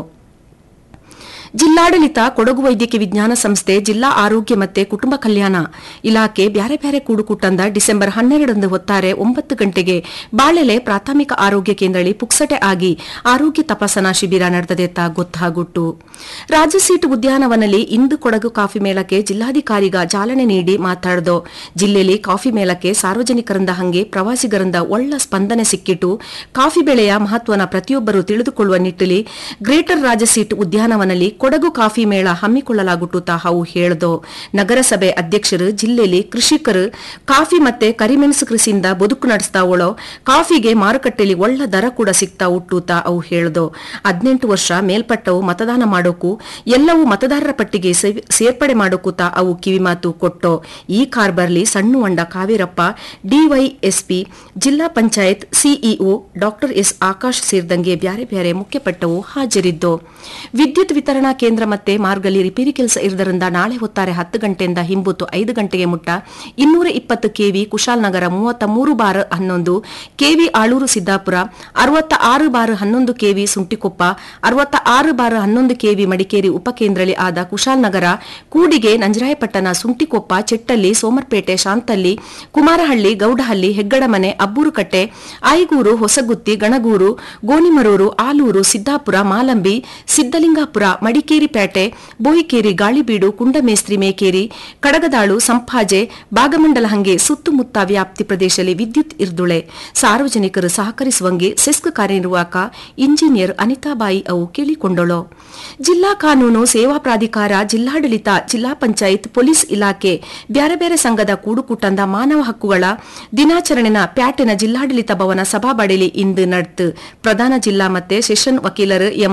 ಜಿಲ್ಲಾಡಳಿತ ಕೊಡಗು ವೈದ್ಯಕೀಯ ವಿಜ್ಞಾನ ಸಂಸ್ಥೆ ಜಿಲ್ಲಾ ಆರೋಗ್ಯ ಮತ್ತೆ ಕುಟುಂಬ ಕಲ್ಯಾಣ ಇಲಾಖೆ ಬ್ಯಾರೆ ಬ್ಯಾರೆ ಕೂಡುಕುಟ್ಟಂದ ಡಿಸೆಂಬರ್ ಹನ್ನೆರಡರಂದು ಹೊತ್ತಾರೆ ಒಂಬತ್ತು ಗಂಟೆಗೆ ಬಾಳೆಲೆ ಪ್ರಾಥಮಿಕ ಆರೋಗ್ಯ ಕೇಂದ್ರಳಿ ಪುಕ್ಸಟೆ ಆಗಿ ಆರೋಗ್ಯ ತಪಾಸಣಾ ಶಿಬಿರ ನಡೆದದೆತ್ತ ಗೊತ್ತಾಗುಟ್ಟು ರಾಜ್ಯ ಸೀಟು ಉದ್ಯಾನವನದಲ್ಲಿ ಇಂದು ಕೊಡಗು ಕಾಫಿ ಮೇಳಕ್ಕೆ ಜಿಲ್ಲಾಧಿಕಾರಿಗ ಚಾಲನೆ ನೀಡಿ ಮಾತಾಡಿದು ಜಿಲ್ಲೆಯಲ್ಲಿ ಕಾಫಿ ಮೇಳಕ್ಕೆ ಸಾರ್ವಜನಿಕರಿಂದ ಹಂಗೆ ಪ್ರವಾಸಿಗರಿಂದ ಒಳ್ಳ ಸ್ಪಂದನೆ ಸಿಕ್ಕಿಟ್ಟು ಕಾಫಿ ಬೆಳೆಯ ಮಹತ್ವನ ಪ್ರತಿಯೊಬ್ಬರು ತಿಳಿದುಕೊಳ್ಳುವ ನಿಟ್ಟಿನಲ್ಲಿ ಗ್ರೇಟರ್ ರಾಜ್ಯ ಸೀಟ್ ಉದ್ಯಾನವನದಲ್ಲಿ ಕೊಡಗು ಕಾಫಿ ಮೇಳ ಹಮ್ಮಿಕೊಳ್ಳಲಾಗುಟ್ಟು ತಾವು ಹೇಳ್ದು ನಗರಸಭೆ ಅಧ್ಯಕ್ಷರು ಜಿಲ್ಲೆಯಲ್ಲಿ ಕೃಷಿಕರು ಕಾಫಿ ಮತ್ತೆ ಕರಿಮೆಣಸು ಕೃಷಿಯಿಂದ ಬದುಕು ನಡೆಸ್ತಾವಳೋ ಕಾಫಿಗೆ ಮಾರುಕಟ್ಟೆಯಲ್ಲಿ ಒಳ್ಳ ದರ ಕೂಡ ಸಿಗ್ತಾ ಹುಟ್ಟುತ್ತ ಅವು ಹೇಳ್ದು ಹದಿನೆಂಟು ವರ್ಷ ಮೇಲ್ಪಟ್ಟವು ಮತದಾನ ಮಾಡೋಕು ಎಲ್ಲವೂ ಮತದಾರರ ಪಟ್ಟಿಗೆ ಸೇ- ಸೇರ್ಪಡೆ ಮಾಡೋಕು ತಾ ಅವು ಕಿವಿಮಾತು ಕೊಟ್ಟೋ ಈ ಕಾರ್ಬರ್ಲಿ ಸಣ್ಣ ಹೊಂಡ ಕಾವೇರಪ್ಪ ಡಿವೈಎಸ್ಪಿ ಜಿಲ್ಲಾ panchayat CEO doctor S Akash ಸೇರಿದಂಗೆ ಬ್ಯಾರೆ ಬ್ಯಾರೆ ಮುಖ್ಯಪಟ್ಟವು ಹಾಜರಿದ್ದು ವಿದ್ಯುತ್ ವಿತರಣಾ ಕೇಂದ್ರ ಮತ್ತೆ ಮಾರ್ಗಲ್ಲಿ ರಿಪೇರಿ ಕೆಲಸ ಇರದರಿಂದ ನಾಳೆ ಹೊತ್ತಾರೆ ಹತ್ತು ಗಂಟೆಯಿಂದ ಹಿಂಬುತ್ತು ಐದು ಗಂಟೆಗೆ ಮುಟ್ಟ ಇನ್ನೂರ ಇಪ್ಪತ್ತು ಕೆವಿ ಕುಶಾಲನಗರ ಮೂವತ್ತ ಮೂರು ಬಾರ್ ಹನ್ನೊಂದು ಕೆವಿ ಆಳೂರು ಸಿದ್ದಾಪುರ ಅರವತ್ತ ಆರು ಬಾರ್ ಹನ್ನೊಂದು ಕೆವಿ ಸುಂಟಿಕೊಪ್ಪ ಅರವತ್ತ ಆರು ಬಾರ್ ಹನ್ನೊಂದು ಕೆವಿ ಮಡಿಕೇರಿ ಉಪಕೇಂದ್ರಲಿ ಆದ ಕುಶಾಲನಗರ ಕೂಡಿಗೆ ನಂಜರಾಯಪಟ್ಟಣ ಸುಂಟಿಕೊಪ್ಪ ಚೆಟ್ಟಲ್ಲಿ ಸೋಮರ್ಪೇಟೆ ಶಾಂತಲ್ಲಿ ಕುಮಾರಹಳ್ಳಿ ಗೌಡಹಳ್ಳಿ ಹೆಗ್ಗಡಮನೆ ಅಬ್ಬೂರುಕಟ್ಟೆ ಆಯ್ಗೂರು ಹೊಸಗುತ್ತಿ ಗಣಗೂರು ಗೋನಿಮರೂರು ಆಲೂರು ಸಿದ್ದಾಪುರ ಮಾಲಂಬಿ ಸಿದ್ದಲಿಂಗಾಪುರ ಮಡಿಕೇರಿ ಪೇಟೆ ಬೋಯಿಕೇರಿ ಗಾಳಿಬೀಡು ಕುಂಡಮೇಸ್ತ್ರಿ ಮೇಕೇರಿ ಕಡಗದಾಳು ಸಂಪಾಜೆ ಭಾಗಮಂಡಲ ಹಂಗೆ ಸುತ್ತಮುತ್ತ ವ್ಯಾಪ್ತಿ ಪ್ರದೇಶದಲ್ಲಿ ವಿದ್ಯುತ್ ಇರ್ದುಳೆ ಸಾರ್ವಜನಿಕರು ಸಹಕರಿಸುವಂಗೆ ಸೆಸ್ಕ್ ಕಾರ್ಯನಿರ್ವಾಹಕ ಇಂಜಿನಿಯರ್ ಅನಿತಾಬಾಯಿ ಅವು ಕೇಳಿಕೊಂಡಳು ಜಿಲ್ಲಾ ಕಾನೂನು ಸೇವಾ ಪ್ರಾಧಿಕಾರ ಜಿಲ್ಲಾಡಳಿತ ಜಿಲ್ಲಾ ಪಂಚಾಯತ್ ಪೊಲೀಸ್ ಇಲಾಖೆ ಬ್ಯಾರೆ ಬ್ಯಾರೆ ಸಂಘದ ಕೂಡುಕೂಟಂದ ಮಾನವ ಹಕ್ಕುಗಳ ದಿನಾಚರಣೆನ ಪ್ಯಾಟಿನ ಜಿಲ್ಲಾಡಳಿತ ಭವನ ಸಭಾಬಡಿಲಿ ಇಂದು ನಡೆತು ಪ್ರಧಾನ ಜಿಲ್ಲಾ ಮತ್ತೆ ಸೆಷನ್ ವಕೀಲರು ಎಂ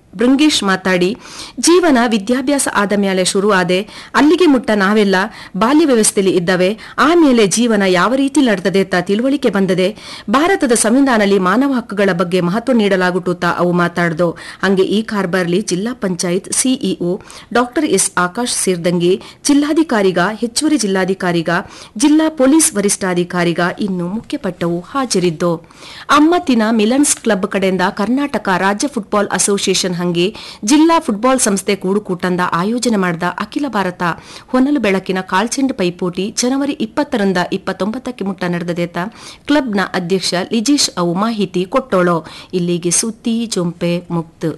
ಬೃಂಗೇಶ್ ಮಾತಾಡಿ ಜೀವನ ವಿದ್ಯಾಭ್ಯಾಸ ಆದ ಮೇಲೆ ಶುರುವಾದೆ ಅಲ್ಲಿಗೆ ಮುಟ್ಟ ನಾವೆಲ್ಲ ಬಾಲ್ಯ ವ್ಯವಸ್ಥೆಯಲ್ಲಿ ಇದ್ದವೆ ಆಮೇಲೆ ಜೀವನ ಯಾವ ರೀತಿ ನಡೆದದೆ ತ ತಿಳುವಳಿಕೆ ಬಂದದೆ ಭಾರತದ ಸಂವಿಧಾನದಲ್ಲಿ ಮಾನವ ಹಕ್ಕುಗಳ ಬಗ್ಗೆ ಮಹತ್ವ ನೀಡಲಾಗುಟ್ಟುತ್ತ ಅವು ಮಾತಾಡ್ದು ಹಂಗೆ ಈ ಕಾರ್ಬಾರ್ಲಿ ಜಿಲ್ಲಾ panchayat CEO doctor S Akash ಸೇರ್ದಂಗೆ ಜಿಲ್ಲಾಧಿಕಾರಿಗ ಹೆಚ್ಚುವರಿ ಜಿಲ್ಲಾಧಿಕಾರಿಗ ಜಿಲ್ಲಾ ಪೊಲೀಸ್ ವರಿಷ್ಠಾಧಿಕಾರಿಗ ಇನ್ನು ಮುಖ್ಯಪಟ್ಟವು ಹಾಜರಿದ್ದು ಅಮ್ಮತ್ತಿನ ಮಿಲನ್ಸ್ ಕ್ಲಬ್ ಕಡೆಯಿಂದ ಕರ್ನಾಟಕ ರಾಜ್ಯ ಫುಟ್ಬಾಲ್ ಅಸೋಸಿಯೇಷನ್ ಹಂಗೆ ಜಿಲ್ಲಾ ಫುಟ್ಬಾಲ್ ಸಂಸ್ಥೆ ಕೂಡುಕೂಟಂದ ಆಯೋಜನೆ ಮಾಡಿದ ಅಖಿಲ ಭಾರತ ಹೊನಲು ಬೆಳಕಿನ ಕಾಲ್ಚೆಂಡ್ ಪೈಪೋಟಿ ಜನವರಿ ಇಪ್ಪತ್ತರಿಂದ ಇಪ್ಪತ್ತೊಂಬತ್ತಕ್ಕೆ ಮುಟ್ಟ ನಡೆದದೇತ ಕ್ಲಬ್ನ ಅಧ್ಯಕ್ಷ ಲಿಜೀಶ್ ಅವು ಮಾಹಿತಿ ಕೊಟ್ಟೋಳೋ ಇಲ್ಲಿಗೆ ಸುದ್ದಿ ಜೊಂಪೆ ಮುಕ್ತು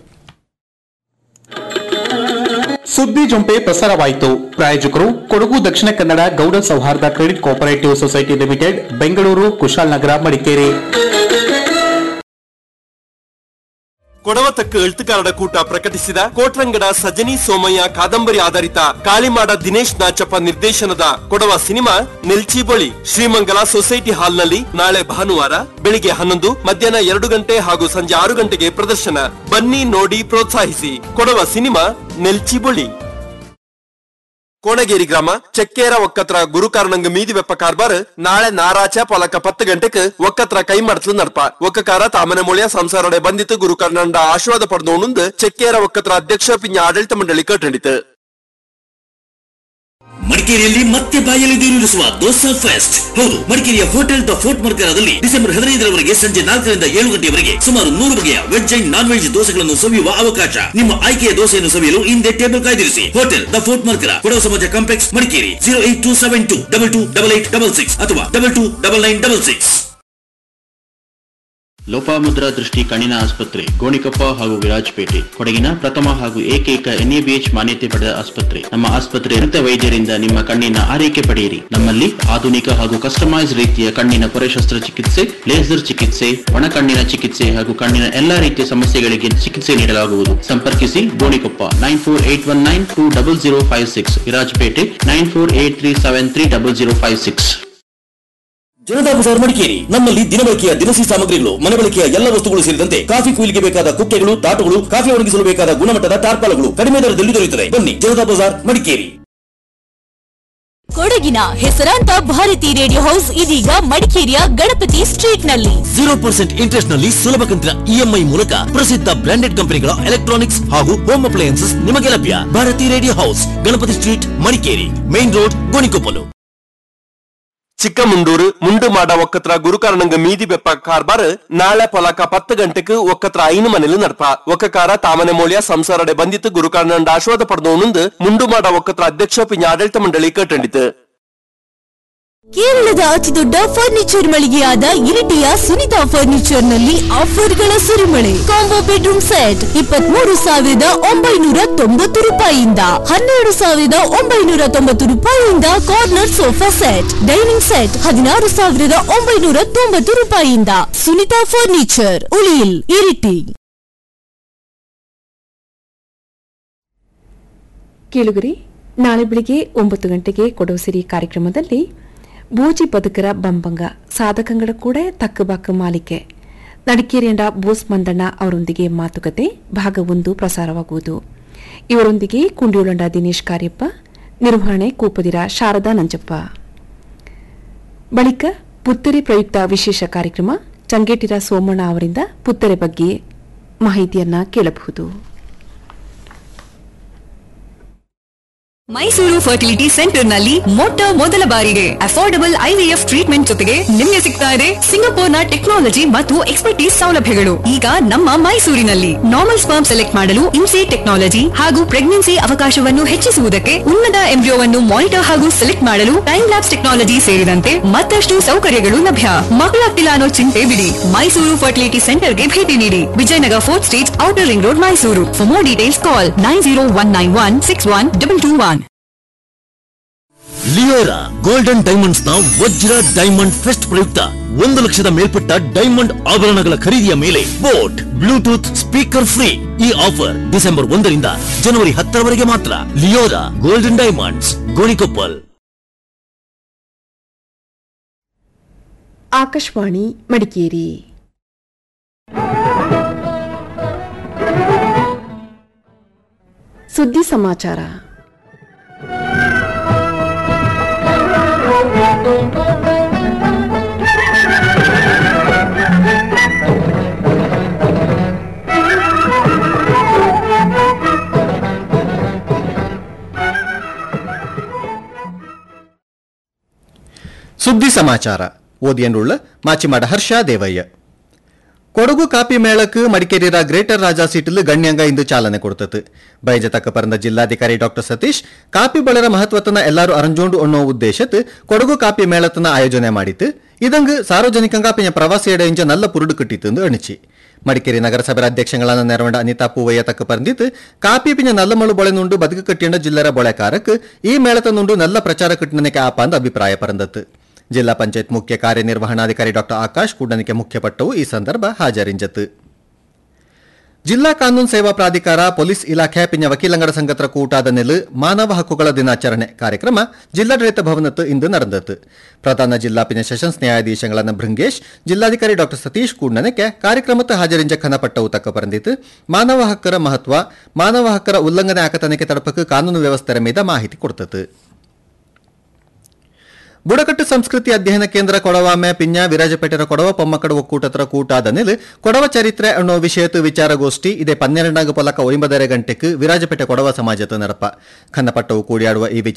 ಸುದ್ದಿ ಜೊಂಪೆ ಪ್ರಸಾರವಾಯಿತು ಪ್ರಾಯೋಜಕರು ಕೊಡಗು ದಕ್ಷಿಣ ಕನ್ನಡ ಗೌಡ ಸೌಹಾರ್ದ credit cooperative society limited Bengaluru Kushalnagar Madikeri ಕೊಡವತಕ್ಕ ಎಳ್ತುಕಾರರ ಕೂಟ ಪ್ರಕಟಿಸಿದ ಕೋಟ್ರಂಗಡ ಸಜನಿ ಸೋಮಯ್ಯ ಕಾದಂಬರಿ ಆಧಾರಿತ ಕಾಳಿಮಾಡ ದಿನೇಶ್ ನಾಚಪ್ಪ ನಿರ್ದೇಶನದ ಕೊಡವ ಸಿನಿಮಾ ನೆಲ್ಚಿಬೊಳಿ ಶ್ರೀಮಂಗಲ ಸೊಸೈಟಿ ಹಾಲ್ನಲ್ಲಿ ನಾಳೆ ಭಾನುವಾರ ಬೆಳಿಗ್ಗೆ ಹನ್ನೊಂದು ಮಧ್ಯಾಹ್ನ ಎರಡು ಗಂಟೆ ಹಾಗೂ ಸಂಜೆ ಆರು ಗಂಟೆಗೆ ಪ್ರದರ್ಶನ ಬನ್ನಿ ನೋಡಿ ಪ್ರೋತ್ಸಾಹಿಸಿ ಕೊಡವ ಸಿನಿಮಾ ನೆಲ್ಚಿಬೊಳಿ ಕೋಣಗೇರಿ ಗ್ರಾಮ ಚೆಕ್ಕೇರ ಒಕ್ಕತ್ರ ಗುರುಕಾರಣಂಗ ಮೀದಿ ಬೆಪ್ಪ ಕಾರ್ಬಾರ್ ನಾಳೆ ನಾರಾಚ ಪಲಕ ಪತ್ತು ಗಂಟೆಕ್ ಒಕ್ಕತ್ರ ಕೈ ಮಾಡ್ತಲು ನಡ್ಪ ಒಕ್ಕಕಾರ ತಾಮನೆ ಮೊಳಿಯ ಸಂಸಾರಡೆ ಬಂದಿತ್ತು ಗುರುಕರ್ಣಂಡ ಆಶೀರ್ವಾದ ಪಡೆದೋಣುಂದು ಚೆಕ್ಕೇರ ಒಕ್ಕತ್ರ ಅಧ್ಯಕ್ಷ ಪಿಂಜ ಆಡಳಿತ ಮಂಡಳಿ ಕಟ್ಟಂಡಿತು ಮಡಿಕೇರಿಯಲ್ಲಿ ಮತ್ತೆ ಬಾಯಲ್ಲಿ ನೀರಿಳಿಸುವ ದೋಸಾ ಫೆಸ್ಟ್ ಹೌದು ಮಡಿಕೇರಿಯ ಹೋಟೆಲ್ ದ ಫೋರ್ಟ್ ಮರ್ಕರದಲ್ಲಿ ಡಿಸೆಂಬರ್ ಹದಿನೈದರವರೆಗೆ ಸಂಜೆ ನಾಲ್ಕರಿಂದ ಏಳು ಗಂಟೆಯವರೆಗೆ ಸುಮಾರು ನೂರು ಬಗೆಯ ವೆಜ್ ಅಂಡ್ ನಾನ್ ವೆಜ್ ದೋಸೆಗಳನ್ನು ಸವಿಯುವ ಅವಕಾಶ ನಿಮ್ಮ ಆಯ್ಕೆಯ ದೋಸೆಯನ್ನು ಸವಿಯಲು ಹಿಂದೆ ಟೇಬಲ್ ಕಾಯ್ದಿರಿಸಿ hotel the fort Mercara Kodava Samaja complex Madikeri zero eight two seven two double two double eight double six ಅಥವಾ double two double nine double six Lopamudra ದೃಷ್ಟಿ ಕಣ್ಣಿನ ಆಸ್ಪತ್ರೆ ಗೋಣಿಕೊಪ್ಪ ಹಾಗೂ ವಿರಾಜಪೇಟೆ ಕೊಡಗಿನ ಪ್ರಥಮ ಹಾಗೂ ಏಕೈಕ ಎನ್ಎಬಿಎಚ್ ಮಾನ್ಯತೆ ಪಡೆದ ಆಸ್ಪತ್ರೆ ನಮ್ಮ ಆಸ್ಪತ್ರೆ ನುರಿತ ವೈದ್ಯರಿಂದ ನಿಮ್ಮ ಕಣ್ಣಿನ ಆರೈಕೆ ಪಡೆಯಿರಿ ನಮ್ಮಲ್ಲಿ ಆಧುನಿಕ ಹಾಗೂ ಕಸ್ಟಮೈಸ್ ರೀತಿಯ ಕಣ್ಣಿನ ಪೊರೆ ಶಸ್ತ್ರಚಿಕಿತ್ಸೆ ಲೇಸರ್ ಚಿಕಿತ್ಸೆ ಒಣ ಕಣ್ಣಿನ ಚಿಕಿತ್ಸೆ ಹಾಗೂ ಕಣ್ಣಿನ ಎಲ್ಲಾ ರೀತಿಯ ಸಮಸ್ಯೆಗಳಿಗೆ ಚಿಕಿತ್ಸೆ ನೀಡಲಾಗುವುದು ಸಂಪರ್ಕಿಸಿ Gonikoppa nine four eight one nine two double zero five six Virajpet nine four eight three seven three double zero five six ಜನತಾ ಬಜಾರ್ ಮಡಿಕೇರಿ ನಮ್ಮಲ್ಲಿ ದಿನಬಳಕೆಯ ದಿನಸಿ ಸಾಮಗ್ರಿಗಳು ಮನೆ ಬಳಕೆಯ ಎಲ್ಲ ವಸ್ತುಗಳು ಸೇರಿದಂತೆ ಕಾಫಿ ಕುಯ್ಲಿಗೆ ಬೇಕಾದ ಕುಕ್ಕೆಗಳು ತಾಟುಗಳು ಕಾಫಿ ಒಣಗಿಸಲು ಬೇಕಾದ ಗುಣಮಟ್ಟದ ಟಾರ್ಪಾಲಗಳು ಕಡಿಮೆ ದರದಲ್ಲಿ ದೊರೆಯುತ್ತದೆ ಬನ್ನಿ ಜನತಾ ಬಜಾರ್ ಮಡಿಕೇರಿ ಕೊಡಗಿನ ಹೆಸರಾಂತ ಭಾರತಿ ರೇಡಿಯೋ ಹೌಸ್ ಇದೀಗ ಮಡಿಕೇರಿಯ ಗಣಪತಿ ಸ್ಟ್ರೀಟ್ ನಲ್ಲಿ ಜೀರೋ ಪರ್ಸೆಂಟ್ ಇಂಟ್ರೆಸ್ಟ್ ನಲ್ಲಿ ಸುಲಭ ಕಂತಿನ ಇಎಂಐ ಮೂಲಕ ಪ್ರಸಿದ್ಧ ಬ್ರಾಂಡೆಡ್ ಕಂಪನಿಗಳ ಎಲೆಕ್ಟ್ರಾನಿಕ್ಸ್ ಹಾಗೂ ಹೋಮ್ ಅಪ್ಲಯನ್ಸಸ್ ನಿಮಗೆ ಲಭ್ಯ Bharati radio house Ganapati street Madikeri main road Gonikoppalu Chikkamundur ಮುಂಡು ಮಾಡ ಒಕ್ಕತ್ರ ಗುರುಕಾರಣಂಗ ಮೀದಿ ಬೆಪ್ಪ ಕಾರ್ಬಾರ್ ನಾಳೆ ಪಲಕ ಪತ್ತು ಗಂಟೆಕ್ ಒಕ್ಕತ್ರ ಐನು ಮನೇಲಿ ನಡ್ಪ ಒಕ್ಕಕಾರ ತಾಮನೆ ಮೌಲ್ಯ ಸಂಸಾರಡೆ ಬಂದಿತ್ತು ಗುರುಕಾರಣಂಡ ಆಶೀರ್ವಾದ ಪಡೆದೋಣುಂದು ಮುಂಡು ಮಾಡ ಒಕ್ಕತ್ರ ಅಧ್ಯಕ್ಷ ಪಿಂಜ ಆಡಳಿತ ಮಂಡಳಿ ಕಟ್ಟಂಡಿತು ಕೇರಳದ ಅತಿದೊಡ್ಡ ಫರ್ನಿಚರ್ ಮಳಿಗೆಯಾದ ಇರಿಟಿಯ ಸುನಿತಾ ಫರ್ನಿಚರ್ ನಲ್ಲಿ ಆಫರ್ಗಳ ಸುರಿಮಳೆ ಕಾಂಬೋ ಬೆಡ್ರೂಮ್ ಸೆಟ್ ಇಪ್ಪತ್ಮೂರು ಸಾವಿರದ ಒಂಬೈನೂರ ತೊಂಬತ್ತು ರೂಪಾಯಿಯಿಂದ ಹನ್ನೆರಡು ಸಾವಿರದ ಒಂಬೈನೂರ ತೊಂಬತ್ತು ರೂಪಾಯಿಯಿಂದ corner sofa set dining set ಹದಿನಾರು ಸಾವಿರದ ಒಂಬೈನೂರ ತೊಂಬತ್ತು ರೂಪಾಯಿಯಿಂದ ಸುನಿತಾ ಫರ್ನಿಚರ್ ಉಳಿಯಿಲ್ ಇರಿಟಿ ಕೇಳುಗರಿ ನಾಳೆ ಬೆಳಿಗ್ಗೆ ಒಂಬತ್ತು ಗಂಟೆಗೆ ಕೊಡವಸಿರಿ ಕಾರ್ಯಕ್ರಮದಲ್ಲಿ ಬೂಜಿ ಬದುಕರ ಬಂಬಂಗ ಸಾಧಕಂಗಳ ಕೂಡ ತಕ್ಕಬಾಕ ಮಾಲಿಕೆ ನಡಿಕೇರಿಯಂಡ ಬೋಸ್ ಮಂದಣ್ಣ ಅವರೊಂದಿಗೆ ಮಾತುಕತೆ ಭಾಗ ಒಂದು ಪ್ರಸಾರವಾಗುವುದು ಇವರೊಂದಿಗೆ ಕುಂಡಿಯೋಳಂಡ ದಿನೇಶ್ ಕಾರ್ಯಪ್ಪ ನಿರ್ವಹಣೆ ಕೂಪದಿರ ಶಾರದಾ ನಂಜಪ್ಪ ಬಳಿಕ ಪುತ್ತರಿ ಪ್ರಯುಕ್ತ ವಿಶೇಷ ಕಾರ್ಯಕ್ರಮ ಚಂಗೇಟಿರ ಸೋಮಣ್ಣ ಅವರಿಂದ ಪುತ್ತರೆ ಬಗ್ಗೆ ಮಾಹಿತಿಯನ್ನ ಕೇಳಬಹುದು ಮೈಸೂರು ಫರ್ಟಿಲಿಟಿ ಸೆಂಟರ್ ನಲ್ಲಿ ಮೊಟ್ಟ ಮೊದಲ ಬಾರಿಗೆ ಅಫೋರ್ಡಬಲ್ ಐವಿಎಫ್ ಟ್ರೀಟ್ಮೆಂಟ್ ಜೊತೆಗೆ ನಿಮಗೆ ಸಿಗ್ತಾ ಇದೆ ಸಿಂಗಪೂರ್ನ ಟೆಕ್ನಾಲಜಿ ಮತ್ತು ಎಕ್ಸ್ಪರ್ಟೀಸ್ ಸೌಲಭ್ಯಗಳು ಈಗ ನಮ್ಮ ಮೈಸೂರಿನಲ್ಲಿ ನಾರ್ಮಲ್ ಸ್ಪರ್ಮ್ ಸೆಲೆಕ್ಟ್ ಮಾಡಲು ಇನ್ಸೆ ಟೆಕ್ನಾಲಜಿ ಹಾಗೂ ಪ್ರೆಗ್ನೆನ್ಸಿ ಅವಕಾಶವನ್ನು ಹೆಚ್ಚಿಸುವುದಕ್ಕೆ ಉನ್ನತ ಎಂಬ್ರಿಯೋವನ್ನು ಮಾನಿಟರ್ ಹಾಗೂ ಸೆಲೆಕ್ಟ್ ಮಾಡಲು ಟೈಮ್ ಲ್ಯಾಬ್ಸ್ ಟೆಕ್ನಾಲಜಿ ಸೇರಿದಂತೆ ಮತ್ತಷ್ಟು ಸೌಕರ್ಯಗಳು ಲಭ್ಯ ಮಕ್ಕಳಾಗ್ತಿಲ್ಲ ಅನ್ನೋ ಚಿಂತೆ ಬಿಡಿ ಮೈಸೂರು ಫರ್ಟಿಲಿಟಿ ಸೆಂಟರ್ಗೆ ಭೇಟಿ ನೀಡಿ Vijayanagar fourth stage outer ring road Mysuru for more details call nine zero one nine one six one double two one Leora golden diamonds ನ ವಜ್ರ ಡೈಮಂಡ್ ಫೆಸ್ಟ್ ಪ್ರಯುಕ್ತ ಒಂದು ಲಕ್ಷದ ಮೇಲ್ಪಟ್ಟ ಡೈಮಂಡ್ ಆಭರಣಗಳ ಖರೀದಿಯ ಮೇಲೆ ಬೋಟ್ ಬ್ಲೂಟೂತ್ ಸ್ಪೀಕರ್ ಫ್ರೀ ಈ ಆಫರ್ ಡಿಸೆಂಬರ್ ಒಂದರಿಂದ ಜನವರಿ ಹತ್ತರವರೆಗೆ ಮಾತ್ರ Leora golden diamonds Gonikoppal Akashvani Madikeri ಸುದ್ದಿ ಸಮಾಚಾರ ಸುದ್ದಿ ಸಮಾಚಾರ ಓದಿಯನ್ನುಳ್ಳ ಮಾಚಿಮಾಡ ಹರ್ಷ ದೇವಯ್ಯ ಕೊಡಗು ಕಾಪಿ ಮೇಳಕ್ಕೆ ಮಡಿಕೇರಿಯ ಗ್ರೇಟರ್ ರಾಜಾ ಸೀಟಿಲ್ ಗಣ್ಯಾಂಗ ಇಂದು ಚಾಲನೆ ಕೊಡ್ತದೆ ಬೈಜ ತಕ್ಕ ಪರಂದ ಜಿಲ್ಲಾಧಿಕಾರಿ ಡಾಕ್ಟರ್ ಸತೀಶ್ ಕಾಪಿ ಬಳರ ಮಹತ್ವತನ ಎಲ್ಲರೂ ಅರಂಜೋಂಡು ಅನ್ನೋ ಉದ್ದೇಶತ್ ಕೊಡಗು ಕಾಪಿ ಮೇಳತನ ಆಯೋಜನೆ ಮಾಡಿತು ಇದಂಗ್ ಸಾರ್ವಜನಿಕಂಗ ಪಿಂಜ ಪ್ರವಾಸಿಯಡ ಇಂಜ ನಲ್ಲ ಪುರುಡು ಕಟ್ಟಿತ್ತು ಅಣಿಚಿ ಮಡಿಕೇರಿ ನಗರಸಭೆ ಅಧ್ಯಕ್ಷಗಳನ್ನ ನೆರವಂಡ ಅನಿತಾ ಪೂವಯ್ಯ ತಕ್ಕ ಪರಂದಿತ್ತು ಕಾಪಿ ಪಿಂಜ ನಲ್ಲಮಳು ಬೊಳೆ ನುಂಡು ಬದುಕು ಕಟ್ಟಿಂಡ ಜಿಲ್ಲರ ಬೊಳೆಕಾರಕ್ ಈ ಮೇಳತ ನುಂಡು ನಲ್ಲ ಪ್ರಚಾರ ಕಟ್ಟಿನಕ್ಕೆ ಆಪ ಅಂದ ಅಭಿಪ್ರಾಯ ಪರಂದತ್ತು ಜಿಲ್ಲಾ ಪಂಚಾಯತ್ ಮುಖ್ಯ ಕಾರ್ಯನಿರ್ವಹಣಾಧಿಕಾರಿ ಡಾಕ್ಟರ್ ಆಕಾಶ್ ಕೂಡನಿಕೆ ಮುಖ್ಯ ಪಟ್ಟವು ಈ ಸಂದರ್ಭ ಹಾಜರಿಂಜತ್ತು ಜಿಲ್ಲಾ ಕಾನೂನು ಸೇವಾ ಪ್ರಾಧಿಕಾರ ಪೊಲೀಸ್ ಇಲಾಖೆ ಪಿಂಜ ವಕೀಲಂಗಡ ಸಂಘತರ ಕೂಟಾದ ನೆಲು ಮಾನವ ಹಕ್ಕುಗಳ ದಿನಾಚರಣೆ ಕಾರ್ಯಕ್ರಮ ಜಿಲ್ಲಾಡಳಿತ ಭವನತ್ತು ಇಂದು ನಡೆದತ್ತು ಪ್ರಧಾನ ಜಿಲ್ಲಾ ಪಿಂಜ ಸೆಷನ್ಸ್ ನ್ಯಾಯಾಧೀಶಗಳನ್ನ ಭೃಂಗೇಶ್ ಜಿಲ್ಲಾಧಿಕಾರಿ ಡಾಕ್ಟರ್ ಸತೀಶ್ ಕೂಡ್ನನಕ್ಕೆ ಕಾರ್ಯಕ್ರಮಕ್ಕೆ ಹಾಜರಿಂಜ ಖನಪಟ್ಟವು ತಕ್ಕ ಪರಂದಿತ್ತು ಮಾನವ ಹಕ್ಕರ ಮಹತ್ವ ಮಾನವ ಹಕ್ಕರ ಉಲ್ಲಂಘನೆ ಆಕತನಕ್ಕೆ ತಡಪಕ್ಕೆ ಕಾನೂನು ವ್ಯವಸ್ಥೆ ಮೀದ ಮಾಹಿತಿ ಕೊಡ್ತತ್ತು ಬುಡಕಟ್ಟು ಸಂಸ್ಕೃತಿ ಅಧ್ಯಯನ ಕೇಂದ್ರ ಕೊಡವಾಮೆ ಪಿಂಜ ವಿರಾಜಪೇಟೆರ ಕೊಡವ ಪೊಮ್ಮಕ್ಕಡ ಒಕ್ಕೂಟತ್ರ ಕೂಟಾದ ನೆಲೆ ಕೊಡವ ಚರಿತ್ರೆ ಅನ್ನೋ ವಿಷಯತು ವಿಚಾರಗೋಷ್ಠಿ ಇದೇ ಪನ್ನೆರಡನಾಗ ಪೊಲಕ ಒಂಬದರ ಗಂಟೆಗೆ ವಿರಾಜಪೇಟೆ ಕೊಡವ ಸಮಾಜದ ನಡಪ ಖನ್ನಪಟ್ಟವು ಕೂಡಿಯಾಡುವ ಈ ವಿಚಾರ